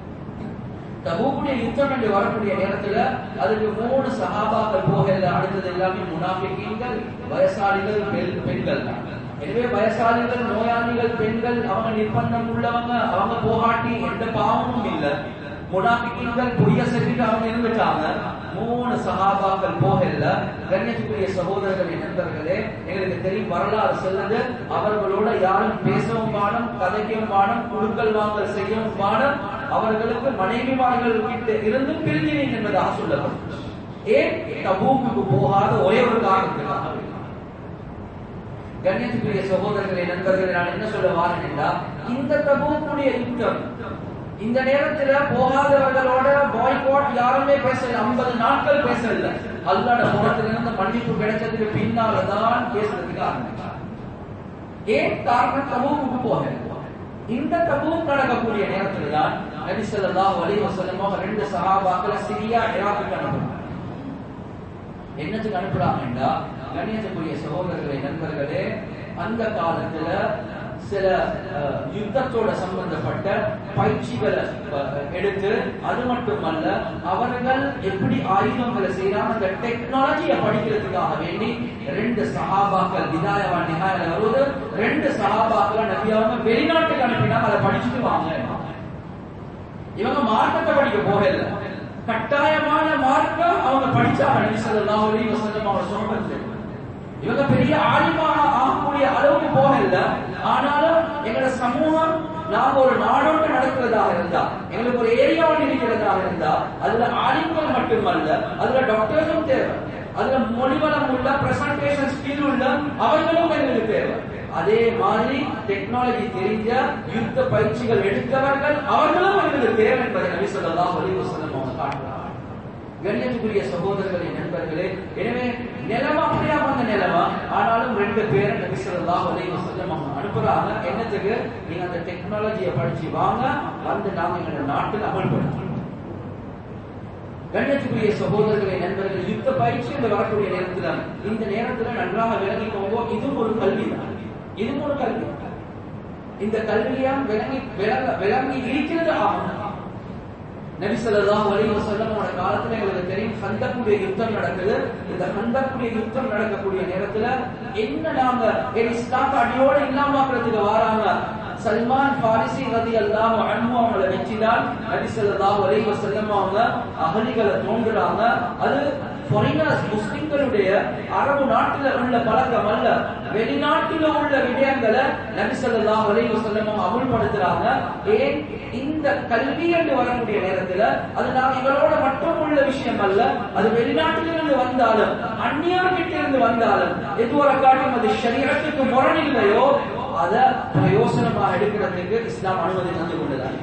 Speaker 1: தபூக்குடைய யுத்தம் என்று வரக்கூடிய நேரத்துல அதுக்கு மூணு சஹாபாக்கள் போகல அடுத்தது எல்லாமே முனாஃபிகீன்கள் வயசாளிகள் பெண் பெண் பெண்கள் தான் எனவே வயசாளிகள் நோயாளிகள் பெண்கள் அவங்க நிர்பந்தம் உள்ளவங்க அவங்க போகாட்டி எந்த பாவமும் இல்லை முனாபிக்கீன்கள் பொய்ய சொல்லிட்டு அவங்க இருந்துட்டாங்க மூணு சகாபாக்கள் போகல கண்ணியத்துக்குரிய சகோதரர்கள் நண்பர்களே எங்களுக்கு தெரியும் வரலாறு சொல்லுது அவர்களோட யாரும் பேசவும் பாடம் கதைக்கவும் பாடம் குழுக்கள் வாங்கல் செய்யவும் பாடம் அவர்களுக்கு மனைவிமார்கள் கிட்ட இருந்தும் பிரிஞ்சினீங்க என்பதாக சொல்லப்படும் ஏன் தபூக்கு போகாத ஒரே ஒரு காரணத்துக்காக கண்ணியத்துக்குரிய சகோதரர்களே நண்பர்களே நான் என்ன சொல்ல வாரேன் என்றால் இந்த தபூக்குடைய யுத்தம் இந்த நேரத்துல போகாதவர்களோட பாய்காட் யாருமே பேசல ஐம்பது நாட்கள் பேசல அல்லாட முகத்துல இருந்து மன்னிப்பு கிடைச்சதுக்கு பின்னாலதான் பேசுறதுக்கு ஆரம்பிச்சார் ஏன் காரணம் தபூக்கு போக இந்த தபூக் நடக்கக்கூடிய நேரத்துல தான் நபி ஸல்லல்லாஹு அலைஹி வஸல்லம் ரெண்டு சஹாபாக்களை சிரியா இராக்குக்கு அனுப்புறாங்க என்னத்துக்கு அனுப்புறாங்கன்னா கண்ணியத்துக்குரிய சகோதரர்களே நண்பர்களே அந்த காலத்துல சில யுத்தத்தோட சம்பந்தப்பட்ட பயிற்சிகளை எடுத்து அது மட்டுமல்ல அவர்கள் எப்படி ஆயுதங்களை செய்யறாங்க அந்த டெக்னாலஜியை படிக்கிறதுக்காக வேண்டி ரெண்டு சஹாபாக்கள் விதாயவா நிகாயில வருவது ரெண்டு சஹாபாக்களை நபியாவங்க வெளிநாட்டுக்கு அனுப்பினாங்க அதை படிச்சுட்டு வாங்க இவங்க மார்க்கத்தை படிக்க போகல கட்டாயமான மார்க்கம் அவங்க படிச்சாங்க நபி ஸல்லல்லாஹு அலைஹி வஸல்லம் அவங்க சொன்னது இவங்க பெரிய ஆலிமாக ஆகக்கூடிய அளவுக்கு போகல ஆனாலும் எங்களோட சமூகம் நாங்க ஒரு நாடோடு நடக்கிறதாக இருந்தா எங்களுக்கு ஒரு ஏரியாவில் இருக்கிறதாக இருந்தா அதுல ஆலிம்கள் மட்டுமல்ல அதுல டாக்டர்ஸும் தேவை அதுல மொழிவளம் உள்ள பிரசன்டேஷன் ஸ்கில் உள்ள அவர்களும் எங்களுக்கு தேவை அதே மாதிரி டெக்னாலஜி தெரிஞ்ச யுத்த பயிற்சிகள் எடுத்தவர்கள் அவர்களும் எங்களுக்கு தேவை என்பதை நபி ஸல்லல்லாஹு அலைஹி வஸல்லம் அவங்க காட்டுறாங்க கண்ணியத்துக்குரிய சகோதரர்களே நண்பர்களே எனவே நிலமா அப்படியா வந்த நிலமா ஆனாலும் ரெண்டு பேரை நபி ஸல்லல்லாஹு அலைஹி வஸல்லம் அவங்க அனுப்புறாங்க என்னத்துக்கு நீங்க அந்த டெக்னாலஜியை படிச்சு வாங்க வந்து நாங்க எங்க நாட்டில் அமல்படுத்தணும் கண்ணியத்துக்குரிய சகோதரர்களை நண்பர்கள் யுத்த பயிற்சி என்று வரக்கூடிய நேரத்துல இந்த நேரத்துல நன்றாக விளங்கிக்கோங்க இதுவும் ஒரு கல்வி தான் இதுவும் ஒரு கல்வி இந்த கல்வியா விளங்கி விளங்க விளங்கி இருக்கிறது ஆகணும் நபி ஸல்லல்லாஹு அலைஹி வஸல்லம் அவரோட காலத்துல எங்களுக்கு தெரியும் ஹந்தக்குடைய யுத்தம் நடக்குது இந்த ஹந்தக்குடைய யுத்தம் நடக்கக்கூடிய நேரத்துல என்ன நாங்க இஸ்லாம் அடியோட இல்லாமக்கிறதுக்கு வராங்க சல்மான் பாரிசி ரதி அல்லாஹ் அன்ஹு அவங்களை வச்சுதான் நபி ஸல்லல்லாஹு அலைஹி வஸல்லம் அவங்க அகலிகளை தோன்றுறாங்க அது ஃபாரினர்ஸ் முஸ்லிம்களுடைய அரபு நாட்டில் உள்ள பழக்கம் அல்ல வெளிநாட்டில் உள்ள விடயங்களை நபி ஸல்லல்லாஹு அலைஹி வஸல்லம் அமுல்படுத்துறாங்க ஏன் இந்த கல்வி என்று வரக்கூடிய நேரத்துல அது நாம் இவரோட மட்டும் உள்ள விஷயம் அல்ல அது வெளிநாட்டிலிருந்து வந்தாலும் அந்நியர்கிட்ட இருந்து வந்தாலும் எதுவரை காட்டும் அது ஷரியத்துக்கு முரணில்லையோ அதை பிரயோசனமா எடுக்கிறதுக்கு இஸ்லாம் அனுமதி தந்து கொண்டுதான்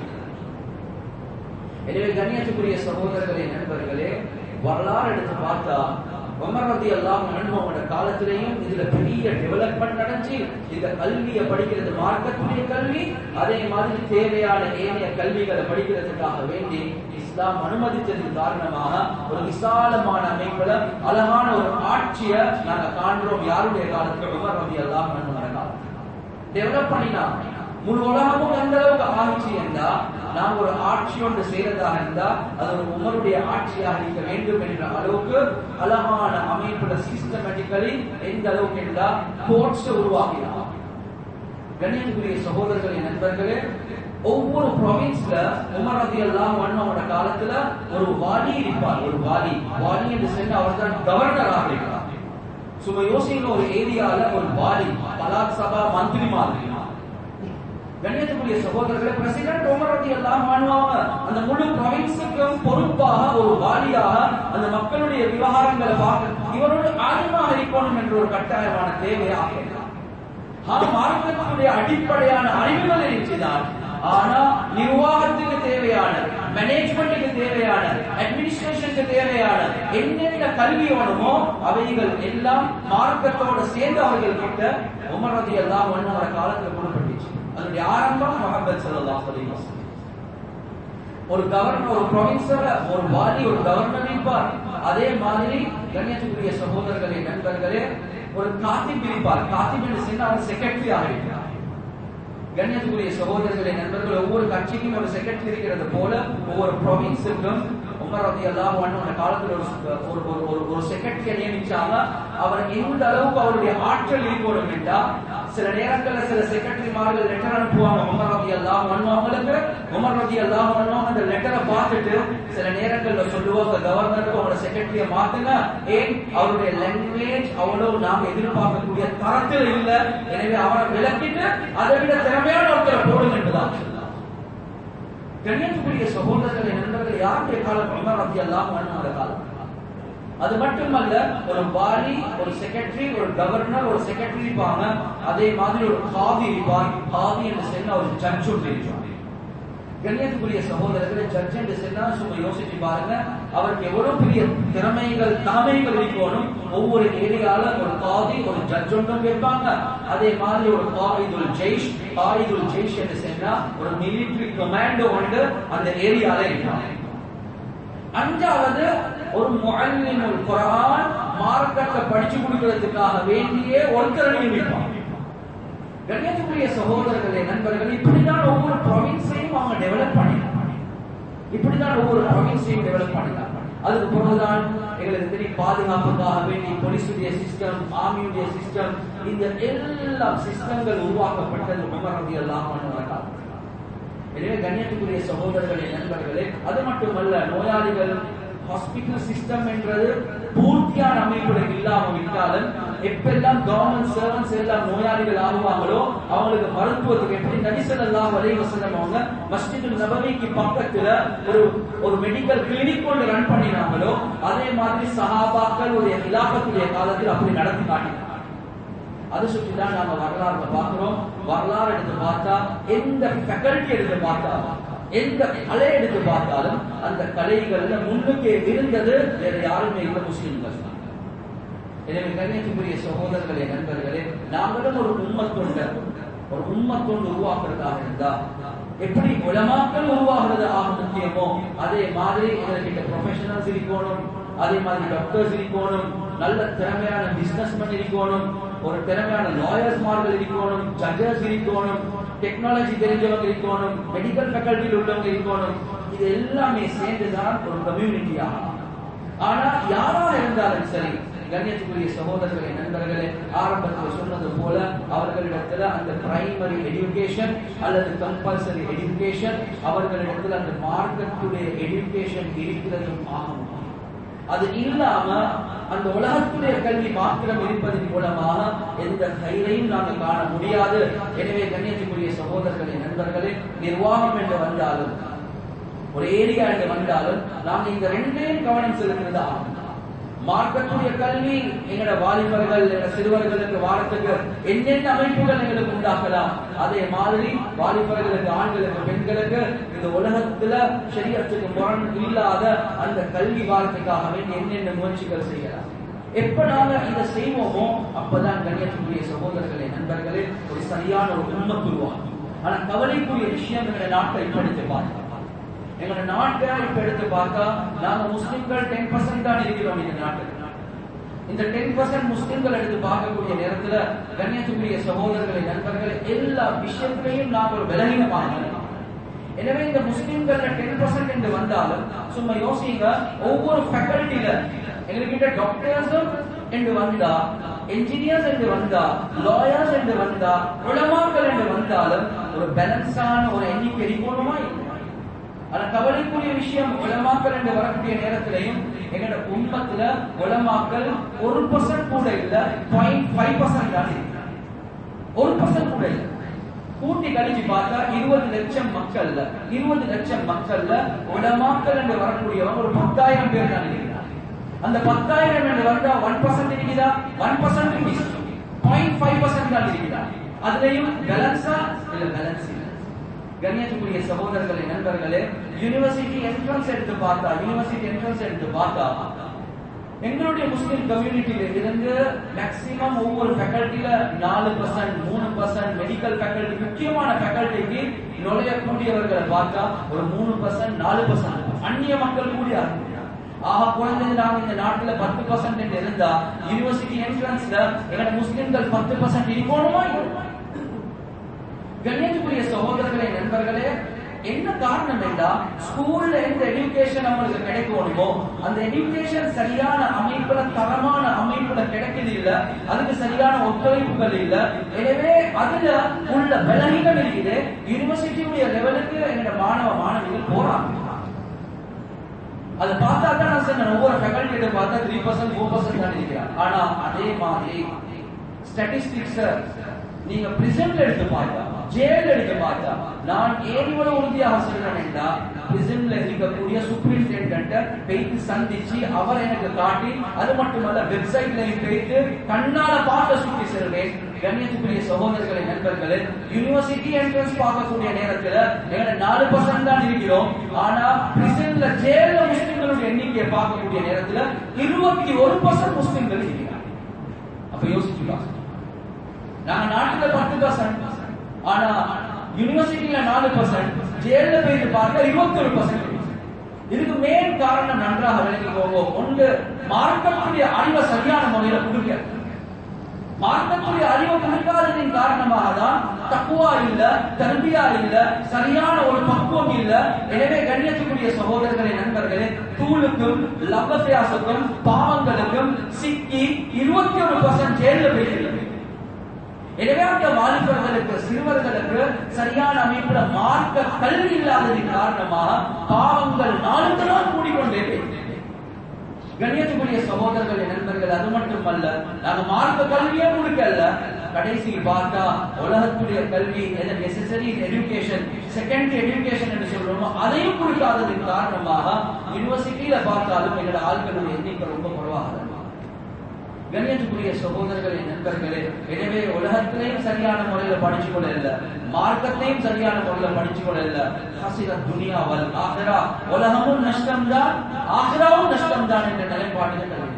Speaker 1: எனவே கண்ணியத்துக்குரிய சகோதரர்களே நண்பர்களே வரலாறு எடுத்து பார்த்தா உமர் ரதி அல்லாஹ் அவங்களோட காலத்திலையும் இதுல பெரிய டெவலப்மெண்ட் நடந்துச்சு இந்த கல்வியை படிக்கிறது மார்க்கத்துடைய கல்வி அதே மாதிரி தேவையான ஏனைய கல்விகளை படிக்கிறதுக்காக வேண்டி இஸ்லாம் அனுமதித்ததின் காரணமாக ஒரு விசாலமான அமைப்புல அழகான ஒரு ஆட்சியை நாங்க காண்றோம் யாருடைய காலத்துல உமர் ரதி அல்லாஹ் அவங்களோட காலத்துல டெவலப் பண்ணினாங்க முழு உலகமும் எந்த அளவுக்கு ஆட்சி என்றா நாம் ஒரு ஆட்சி ஒன்று செய்யறதாக இருந்தா அது ஒரு உமருடைய ஆட்சியாக இருக்க வேண்டும் என்ற அளவுக்கு அழகான அமைப்புல சிஸ்டமேட்டிக்கலி எந்த அளவுக்கு என்றா கோர்ட்ஸ் உருவாக்கினார் கண்ணியத்துக்குரிய சகோதரர்களின் நண்பர்களே ஒவ்வொரு ப்ரொவின்ஸ்ல உமர் ரதி எல்லாம் அவனோட காலத்துல ஒரு வாலி இருப்பார் ஒரு வாலி வாலி என்று சொன்ன அவர் தான் கவர்னராக இருக்கிறார் சும்மா யோசிக்கிற ஒரு ஏரியால ஒரு வாலி பலாத் சபா மந்திரி மாதிரி கண்ணியத்துக்குரிய சகோதரர்களை பிரசிடென்ட் உமர் ரதி எல்லாம் பண்ணுவாங்க அந்த முழு ப்ரொவின்ஸுக்கும் பொறுப்பாக ஒரு வாலியாக அந்த மக்களுடைய விவகாரங்களை பார்க்க இவரோட ஆழ்மாக இருக்கணும் என்ற ஒரு கட்டாயமான தேவையாக மார்க்கத்துடைய அடிப்படையான அறிவுகள் இருந்துச்சுதான் ஆனா நிர்வாகத்துக்கு தேவையான மேனேஜ்மெண்ட்டுக்கு தேவையான அட்மினிஸ்ட்ரேஷனுக்கு தேவையான என்னென்ன கல்வி வேணுமோ அவைகள் எல்லாம் மார்க்கத்தோட சேர்ந்து அவர்கள் கிட்ட உமர் ரதி எல்லாம் ஒன்னோட காலத்துல கொடுப்பட்டுச்சு அதனுடைய ஆரம்பம் முகமது சல்லாஹ் அலி ஒரு கவர்னர் ஒரு ப்ரொவின்ஸ்ல ஒரு வாலி ஒரு கவர்னர் இருப்பார் அதே மாதிரி கண்ணியத்துக்குரிய சகோதரர்களே நண்பர்களே ஒரு காத்திப் இருப்பார் காத்திப் என்று சொன்னா அவர் செக்ரட்டரி ஆகிருக்கிறார் கண்ணியத்துக்குரிய சகோதரர்களே நண்பர்கள் ஒவ்வொரு கட்சிக்கும் ஒரு செக்ரட்டரி இருக்கிறது போல ஒவ்வொரு ப்ரொவின்ஸுக்கும் உமர் ரதி அல்லாஹ் அந்த காலத்துல ஒரு ஒரு ஒரு ஒரு ஒரு செக்ரட்டரியை நியமிச்சாங்க அவர் எந்த அளவுக்கு அவருடைய ஆற்றல் இருக்கணும் என்றா சில நேரங்கள்ல சில செக்ரட்டரிமார்கள் லெட்டர் அனுப்புவாங்க உமர் ரதி அல்லாஹ் அவங்களுக்கு உமர் ரதி அல்லாஹ் அந்த லெட்டரை பார்த்துட்டு சில நேரங்கள்ல சொல்லுவாங்க கவர்னருக்கு அவங்களோட செக்ரட்டரியை மாத்துங்க ஏன் அவருடைய லாங்குவேஜ் அவ்வளவு நாம் எதிர்பார்க்கக்கூடிய தரத்தில் இல்ல எனவே அவரை விளக்கிட்டு அதை விட திறமையான ஒருத்தரை போடுங்க என்றுதான் கண்ணியத்துக்குரிய சகோதரர்களை நண்பர்கள் யாருடைய காலம் உமர் ரதி அல்லாஹ் அந்த காலம் அது மட்டுமல்ல ஒரு வாலி ஒரு செக்ரட்டரி ஒரு கவர்னர் ஒரு செக்ரட்டரி இருப்பாங்க அதே மாதிரி ஒரு காதி இருப்பார் காதி என்று சொன்னா ஒரு ஜட்ஜ் ஒன்று இருப்பாங்க கண்ணியத்துக்குரிய சகோதரர்களை ஜட்ஜ் என்று சொன்னா சும்மா யோசிச்சு பாருங்க அவருக்கு எவ்வளவு பெரிய திறமைகள் தலைமைகள் இருக்கணும் ஒவ்வொரு ஏரியால ஒரு காதி ஒரு ஜட்ஜ் ஒன்றும் வைப்பாங்க அதே மாதிரி ஒரு காயிதுல் ஜெய்ஷ் காயிதுல் ஜெய்ஷ் என்று சொன்னா ஒரு மிலிட்டரி கமாண்டோ ஒன்று அந்த ஏரியால இருப்பாங்க அஞ்சாவது ஒரு முஅல்லிமுல் குர்ஆன் மார்க்கத்தை படிச்சு கொடுக்கிறதுக்காக வேண்டிய ஒருத்தரை நியமிப்பாங்க கண்ணியத்துக்குரிய சகோதரர்களே நண்பர்கள் இப்படிதான் ஒவ்வொரு ப்ரொவின்ஸையும் அவங்க டெவலப் பண்ணிட்டாங்க இப்படிதான் ஒவ்வொரு ப்ரொவின்ஸையும் டெவலப் பண்ணிட்டாங்க அதுக்கு பிறகுதான் எங்களுக்கு தெரியும் பாதுகாப்புக்காக வேண்டி போலீஸுடைய சிஸ்டம் ஆர்மியுடைய சிஸ்டம் இந்த எல்லா சிஸ்டங்கள் உருவாக்கப்பட்டது உமர் ரதி அல்லாஹ் காலம் எனவே கண்ணியத்துக்குரிய சகோதரர்களே நண்பர்களே அது மட்டுமல்ல நோயாளிகள் ஹாஸ்பிட்டல் சிஸ்டம் என்றது பூர்த்தியான அமைப்புல இல்லாம விட்டாலும் எப்பெல்லாம் கவர்மெண்ட் சர்வன்ஸ் எல்லாம் நோயாளிகள் ஆகுவாங்களோ அவங்களுக்கு மருத்துவத்துக்கு எப்படி நபிசல்லாம் வலை வசனம் அவங்க மஸ்ஜிது நபவிக்கு பக்கத்துல ஒரு ஒரு மெடிக்கல் கிளினிக் ஒன்று ரன் பண்ணினாங்களோ அதே மாதிரி சஹாபாக்கள் ஒரு இலாபத்துடைய காலத்தில் அப்படி நடத்தி காட்டினாங்க அதை சுற்றி தான் நாம வரலாறுல பார்க்கிறோம் வரலாறு எடுத்து பார்த்தா எந்த ஃபேக்கல்டி எடுத்து பார்த்தா எந்த கலை எடுத்து பார்த்தாலும் அந்த கலைகள்ல முன்னுக்கு இருந்தது வேற யாருமே இல்லை முஸ்லிம்கள் எனவே கண்ணியத்துக்குரிய சகோதரர்களே நண்பர்களே நாங்களும் ஒரு உண்மத்தொண்ட ஒரு உண்மத்தொண்டு உருவாக்குறதாக இருந்தா எப்படி உலமாக்கள் உருவாகிறது ஆக முக்கியமோ அதே மாதிரி எங்ககிட்ட ப்ரொஃபஷனல்ஸ் இருக்கணும் அதே மாதிரி டாக்டர்ஸ் இருக்கணும் நல்ல திறமையான பிசினஸ்மேன் இருக்கணும் ஒரு திறமையான லாயர்ஸ் மார்கள் இருக்கணும் ஜட்ஜஸ் இருக்கணும் டெக்னாலஜி தெரிஞ்சவங்க இருக்கணும் மெடிக்கல் ஃபேக்கல்ட்டியில் உள்ளவங்க இருக்கணும் இது எல்லாமே சேர்ந்துதான் ஒரு கம்யூனிட்டி ஆகலாம் ஆனா யாராக இருந்தாலும் சரி கண்ணியத்துக்குரிய சகோதரர்களே நண்பர்களே ஆரம்பத்தில் சொன்னது போல அவர்களிடத்துல அந்த பிரைமரி எஜுகேஷன் அல்லது கம்பல்சரி எஜுகேஷன் அவர்களிடத்துல அந்த மார்க்கத்துடைய எஜுகேஷன் இருக்கிறதும் ஆகும் அது இல்லாம அந்த உலகத்துடைய கல்வி மாத்திரம் இருப்பதன் மூலமாக எந்த கையிலையும் நாங்கள் காண முடியாது எனவே கண்ணியத்துக்குரிய சகோதரர்களே நண்பர்களே நிர்வாகம் என்று வந்தாலும் ஒரு ஏரியா என்று வந்தாலும் நாங்க இந்த ரெண்டையும் கவனம் செலுத்துறது ஆகும் மார்க்கத்துடைய கல்வி எங்களோட வாலிபர்கள் எங்களோட சிறுவர்களுக்கு வாரத்துக்கு என்னென்ன அமைப்புகள் எங்களுக்கு உண்டாக்கலாம் அதே மாதிரி வாலிபர்களுக்கு ஆண்களுக்கு பெண்களுக்கு இந்த உலகத்துல சரியத்துக்கு முரண் இல்லாத அந்த கல்வி வாரத்துக்காக வேண்டி என்னென்ன முயற்சிகள் செய்யலாம் எப்ப நாங்க இதை செய்வோமோ அப்பதான் கண்ணியத்துக்குரிய சகோதரர்களே நண்பர்களே ஒரு சரியான ஒரு உண்மை உருவாகும் ஆனா கவலைக்குரிய விஷயம் எங்களோட நாட்டை இப்படித்து பார்க்கலாம் எங்களோட நாட்டை இப்ப எடுத்து பார்த்தா நாங்க முஸ்லிம்கள் டென் பர்சன்ட் தான் இருக்கிறோம் இந்த நாட்டுல இந்த டென் பர்சன்ட் முஸ்லிம்கள் எடுத்து பார்க்கக்கூடிய நேரத்துல கண்ணியத்துக்குரிய சகோதரர்களை நண்பர்களை எல்லா விஷயத்திலையும் நாங்கள் ஒரு விலகினமாக எனவே இந்த முஸ்லிம்கள்ல டென் பர்சன்ட் என்று வந்தாலும் சும்மா யோசிங்க ஒவ்வொரு ஃபேக்கல்ட்டில எங்ககிட்ட டாக்டர்ஸும் என்று வந்தா என்ஜினியர்ஸ் என்று வந்தா லாயர்ஸ் என்று வந்தா உலமாக்கள் என்று வந்தாலும் ஒரு பேலன்ஸான ஒரு எண்ணிக்கை இருக்கணுமா இல்லை ஆனா கவலைக்குரிய விஷயம் உலமாக்கல் என்று வரக்கூடிய நேரத்திலையும் எங்களோட உண்மத்துல உலமாக்கல் ஒரு பர்சன்ட் கூட இல்ல பாயிண்ட் ஃபைவ் பர்சன்ட் தான் இருக்கு ஒரு பர்சன்ட் கூட இல்ல கூட்டி கழிச்சு பார்த்தா இருபது லட்சம் மக்கள்ல இருபது லட்சம் மக்கள்ல உலமாக்கல் என்று வரக்கூடியவங்க ஒரு பத்தாயிரம் பேர் தான் இருக்கிறாங்க அந்த பத்தாயிரம் என்று வந்தா ஒன் பர்சன்ட் இருக்குதா one percent point five percent தான் இருக்குதா அதுலயும் பேலன்ஸா இல்ல பேலன்ஸ் இல்ல கண்ணியத்துக்குரிய சகோதரர்களே நண்பர்களே யூனிவர்சிட்டி என்ட்ரன்ஸ் எடுத்து பார்த்தா யூனிவர்சிட்டி என்ட்ரன்ஸ் எடுத்து பார்த்தா எங்களுடைய முஸ்லிம் கம்யூனிட்டியில இருந்து மேக்சிமம் ஒவ்வொரு ஃபேக்கல்ட்டில நாலு பர்சன்ட் மூணு பர்சன்ட் மெடிக்கல் ஃபேக்கல்ட்டி முக்கியமான ஃபேக்கல்ட்டிக்கு நுழையக்கூடியவர்களை பார்த்தா ஒரு மூணு பர்சன்ட் நாலு பர்சன்ட் அந்நிய மக்கள் கூடிய ஆக குழந்தைங்க நாங்க இந்த நாட்டுல பத்து பர்சன்ட் இருந்தா யூனிவர்சிட்டி என்ட்ரன்ஸ்ல எங்களோட முஸ்லிம்கள் பத்து பர்சன்ட் இருக்கணுமா கண்ணியத்துக்குரிய சகோதரர்களே நண்பர்களே
Speaker 2: என்ன காரணம் என்றா ஸ்கூல்ல எந்த எஜுகேஷன் நம்மளுக்கு கிடைக்கணுமோ அந்த எஜுகேஷன் சரியான அமைப்புல தரமான அமைப்புல கிடைக்குது இல்ல அதுக்கு சரியான ஒத்துழைப்புகள் இல்ல எனவே அதுல உள்ள பலகீனம் இருக்குது யூனிவர்சிட்டியுடைய லெவலுக்கு எங்களோட மாணவ மாணவிகள் போறாங்க அதை பார்த்தா தான் நான் சொன்னேன் ஒவ்வொரு ஃபேக்கல்ட்டியிட பார்த்தா த்ரீ பர்சன்ட் ஃபோர் பர்சன்ட் தான் இருக்கிறான் ஆனா அதே மாதிரி ஸ்டாட்டிஸ்டிக்ஸ் நீங்க பிரிசன்ல எடுத்து பார்த்தா ஜெயில எடுத்து பார்த்தா நான் ஏன் இவ்வளவு உறுதியாக சொல்றேன் என்றா பிரிசன்ல இருக்கக்கூடிய சூப்பரிண்டென்டென்ட் போயிட்டு சந்திச்சு அவர் எனக்கு காட்டி அது மட்டுமல்ல வெப்சைட்லையும் போயிட்டு கண்ணால பார்க்க சுற்றி செல்வேன் கண்ணியத்துக்குரிய சகோதரர்களை நண்பர்களே யூனிவர்சிட்டி என்ட்ரன்ஸ் பார்க்கக்கூடிய நேரத்துல எங்களை நாலு பர்சன்ட் தான் இருக்கிறோம் ஆனா பிரிசன்ல ஜெயில முஸ்லிம்களுடைய எண்ணிக்கையை பார்க்கக்கூடிய நேரத்துல இருபத்தி ஒரு பர்சன்ட் முஸ்லிம்கள் இருக்கிறாங்க அப்ப யோசிச்சு பாருங்க நாங்க நாட்டுல பத்து பர்சன்ட் ஆனா யூனிவர்சிட்டியில நாலு பர்சன்ட் ஜெயில போயிட்டு பார்க்க இருபத்தி ஒரு பர்சன்ட் இதுக்கு மெயின் காரணம் நன்றாக விளங்கிக்கோங்க ஒன்று மார்க்கத்துடைய அறிவை சரியான முறையில கொடுக்க மார்க்கத்துடைய அறிவை கொடுக்காததின் காரணமாக தான் தக்குவா இல்ல தர்பியா இல்ல சரியான ஒரு பக்குவம் இல்ல எனவே கண்ணியத்துக்குரிய சகோதரர்களே நண்பர்களே தூளுக்கும் லவ்வசியாசுக்கும் பாவங்களுக்கும் சிக்கி இருபத்தி ஒரு பர்சன்ட் ஜெயில போயிருக்கு எனவே அந்த வாலிபர்களுக்கு சிறுவர்களுக்கு சரியான அமைப்புல மார்க்க கல்வி இல்லாததின் காரணமாக பாவங்கள் நாளுக்கு நாள் கூடிக்கொண்டே கண்ணியத்துக்குரிய சகோதரர்கள் நண்பர்கள் அது மட்டுமல்ல நாங்க மார்க்க கல்வியே கொடுக்கல கடைசி பார்த்தா உலகத்துடைய கல்வி நெசசரி எஜுகேஷன் செகண்டரி எஜுகேஷன் என்று சொல்றோமோ அதையும் கொடுக்காததின் காரணமாக யூனிவர்சிட்டியில பார்த்தாலும் எங்களோட ஆட்களுடைய எண்ணிக்கை ரொம்ப குறைவாக கண்ணியத்துக்குரிய சகோதரர்களே நண்பர்களே எனவே உலகத்திலையும் சரியான முறையில படிச்சு கொள்ள இல்ல மார்க்கத்தையும் சரியான முறையில படிச்சு கொள்ள இல்ல ஹசிர துனியாவல் ஆஹிரா உலகமும் நஷ்டம்தான் ஆஹிராவும் நஷ்டம்தான் என்ற நிலைப்பாடுகள் கல்வி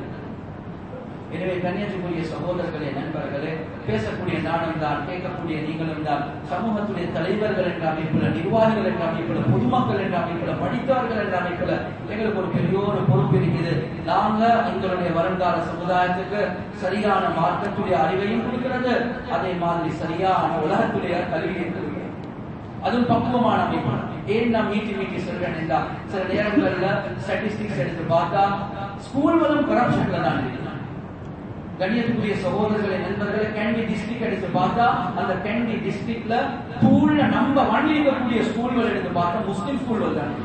Speaker 2: எனவே கன்னியாகுமரிய சகோதரர்களே நண்பர்களே பேசக்கூடிய நானும் தான் கேட்கக்கூடிய நீங்களும் தான் சமூகத்துடைய தலைவர்கள் என்ற அமைப்புல நிர்வாகிகள் என்ற அமைப்புல பொதுமக்கள் என்ற அமைப்புல படித்தவர்கள் என்ற அமைப்புல எங்களுக்கு ஒரு பெரிய ஒரு பொறுப்பு இருக்குது நாங்க எங்களுடைய வருங்கால சமுதாயத்துக்கு சரியான மார்க்கத்துடைய அறிவையும் கொடுக்கிறது அதே மாதிரி சரியான உலகத்துடைய கல்வியும் கொடுக்கிறது அதுவும் பக்குவமான அமைப்பு ஏன் நான் மீட்டி மீட்டி சொல்றேன் என்றா சில நேரங்கள்ல ஸ்டாட்டிஸ்டிக்ஸ் எடுத்து பார்த்தா ஸ்கூல்களும் கரப்ஷன்ல தான் இருக்கு கண்ணியத்துக்குரிய சகோதரர்களை நண்பர்களை கேண்டி டிஸ்ட்ரிக்ட் எடுத்து பார்த்தா அந்த கேண்டி டிஸ்ட்ரிக்ட்ல ஸ்கூல்ல நம்ம வண்டி இருக்கக்கூடிய ஸ்கூல்கள் எடுத்து பார்த்தா முஸ்லிம் ஸ்கூல்கள் தான்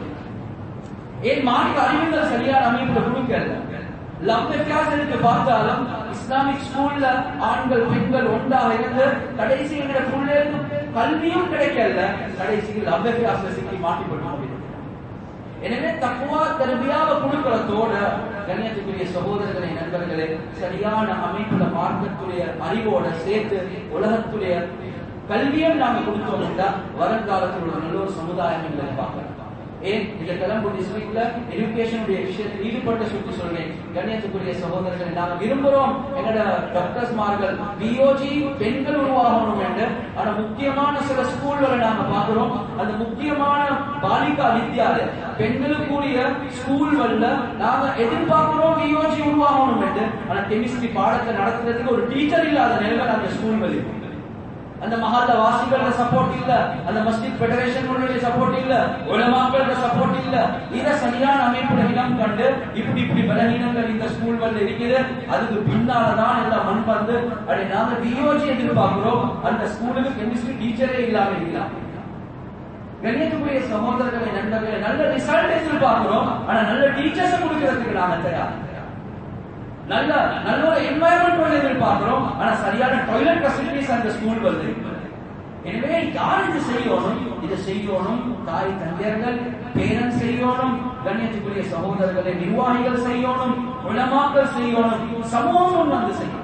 Speaker 2: ஏன் மார்க்க அறிவுகள் சரியான அமைப்புல கொடுக்கல லவ் கிளாஸ் எடுத்து பார்த்தாலும் இஸ்லாமிக் ஸ்கூல்ல ஆண்கள் பெண்கள் ஒன்றாக இருந்து கடைசி எங்கிற பிள்ளைகளுக்கு கல்வியும் கிடைக்கல கடைசியில் லவ் கிளாஸ்ல சிக்கி மாட்டிப்பட்டு எனவே தக்குவா தருமையாக கொடுக்கிறதோட கண்ணியத்துக்குரிய சகோதரர்களை நண்பர்களே சரியான அமைப்புல மார்க்கத்துடைய அறிவோட சேர்த்து உலகத்துடைய கல்வியும் நாங்க கொடுத்தோம் என்றா வருங்காலத்தில் ஒரு நல்ல ஒரு சமுதாயம் என்பதை பார்க்கலாம் ஏன் இந்த கிளம்பு டிஸ்ட்ரிக்ட்ல எஜுகேஷனுடைய விஷயத்தில் ஈடுபட்டு சுற்றி சொல்றேன் கண்ணியத்துக்குரிய சகோதரர்களை நாங்க விரும்புறோம் எங்களோட டாக்டர்ஸ்மார்கள் பிஓஜி பெண்கள் உருவாகணும் என்று ஆனா முக்கியமான சில ஸ்கூல்களை நாங்க பாக்குறோம் அந்த முக்கியமான பாலிகா வித்யாலய பெண்களுக்குரிய ஸ்கூல்கள்ல நாங்க எதிர்பார்க்கிறோம் பிஓஜி உருவாகணும் என்று ஆனா கெமிஸ்ட்ரி பாடத்தை நடத்துறதுக்கு ஒரு டீச்சர் இல்லாத நிலைமை அந்த ஸ்கூல்கள் இருக்கு அந்த மஹால்ல வாசிகளோட சப்போர்ட் இல்ல அந்த மஸ்ஜித் ஃபெடரேஷன் சப்போர்ட் இல்ல உலமாக்களோட சப்போர்ட் இல்ல இத சரியான அமைப்புல இனம் கண்டு இப்படி இப்படி பலவீனங்கள் இந்த ஸ்கூல்கள்ல இருக்குது அதுக்கு பின்னாலதான் எல்லாம் மண் வந்து அப்படி நாங்க டிஓஜி எதிர்பார்க்கிறோம் அந்த ஸ்கூலுக்கு கெமிஸ்ட்ரி டீச்சரே இல்லாம இருக்கலாம் கண்ணியத்துக்குரிய சகோதரர்களை நண்பர்களை நல்ல ரிசல்ட் எதிர்பார்க்கிறோம் ஆனா நல்ல டீச்சர்ஸ் கொடுக்கறதுக்கு நாங்க தயார் நல்ல நல்ல ஒரு என்வாயன்மெண்ட் ஒன்று எதிர்பார்க்கிறோம் ஆனா சரியான டாய்லெட் ஃபெசிலிட்டிஸ் அந்த ஸ்கூல் வருது எனவே யார் இது செய்யணும் இதை செய்யணும் தாய் தந்தையர்கள் பேரண்ட்ஸ் செய்யணும் கண்ணியத்துக்குரிய சகோதரர்களை நிர்வாகிகள் செய்யணும் உலமாக்கள் செய்யணும் சமூகம் வந்து செய்யணும்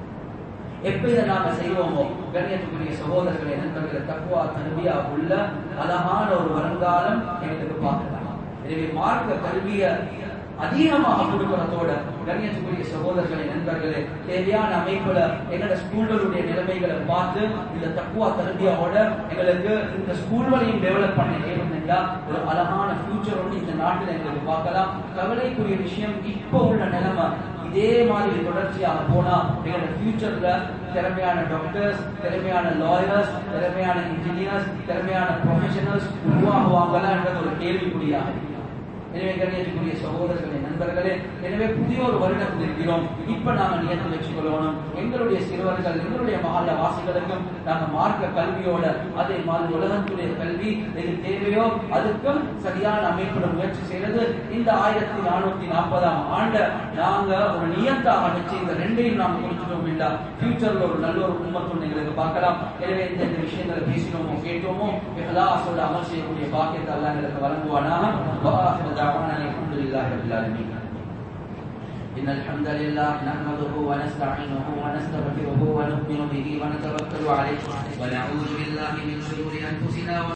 Speaker 2: எப்ப இதை நாம செய்வோமோ கண்ணியத்துக்குரிய சகோதரர்களை நண்பர்களை தக்குவா தன்மையா உள்ள அழகான ஒரு வருங்காலம் எங்களுக்கு பார்க்கலாம் எனவே மார்க்க கல்விய அதிகமாக கொடுக்கிறதோட கண்ணியத்துக்குரிய சகோதரர்களை நண்பர்களே தேவையான அமைப்புல எங்களோட ஸ்கூல்களுடைய நிலைமைகளை பார்த்து இந்த தக்குவா தருவியாவோட எங்களுக்கு இந்த ஸ்கூல்களையும் டெவலப் பண்ண வேணும்னா ஒரு அழகான ஃபியூச்சர் ஒன்று இந்த நாட்டில் எங்களுக்கு பார்க்கலாம் கவலைக்குரிய விஷயம் இப்போ உள்ள நிலைமை இதே மாதிரி தொடர்ச்சியாக போனா எங்களோட ஃபியூச்சர்ல திறமையான டாக்டர்ஸ் திறமையான லாயர்ஸ் திறமையான இன்ஜினியர்ஸ் திறமையான ப்ரொஃபஷனல்ஸ் உருவாகுவாங்களான்றது ஒரு கேள்விக்குறியாக இருக்கு. எனவே கண்ணியத்துக்குரிய சகோதரர்களே நண்பர்களே எனவே புதிய ஒரு வருடத்தில் இருக்கிறோம் இப்ப நாம நியத்து வச்சுக்கொள்ளணும் எங்களுடைய சிறுவர்கள் எங்களுடைய மகால வாசிகளுக்கும் நாங்க மார்க்க கல்வியோட அதே மாதிரி உலகத்துடைய கல்வி எது தேவையோ அதுக்கும் சரியான அமைப்புல முயற்சி செய்யறது இந்த ஆயிரத்தி நானூத்தி நாற்பதாம் ஆண்டு நாங்க ஒரு நியத்தாக வச்சு இந்த ரெண்டையும் நாம குறிச்சிட்டோம் இல்ல ஃபியூச்சர்ல ஒரு நல்ல ஒரு உண்மத்துன்னு எங்களுக்கு பார்க்கலாம் எனவே இந்த இந்த விஷயங்களை பேசினோமோ கேட்டோமோ இஹ்லாஸோட அமல் செய்யக்கூடிய பாக்கியத்தை அல்லாஹ் எங்களுக்கு வழங்குவானாக دعوانا الحمد لله رب العالمين إن الحمد لله نحمده ونستعينه ونستغفره ونؤمن به ونتوكل عليه ونعوذ بالله من شرور أنفسنا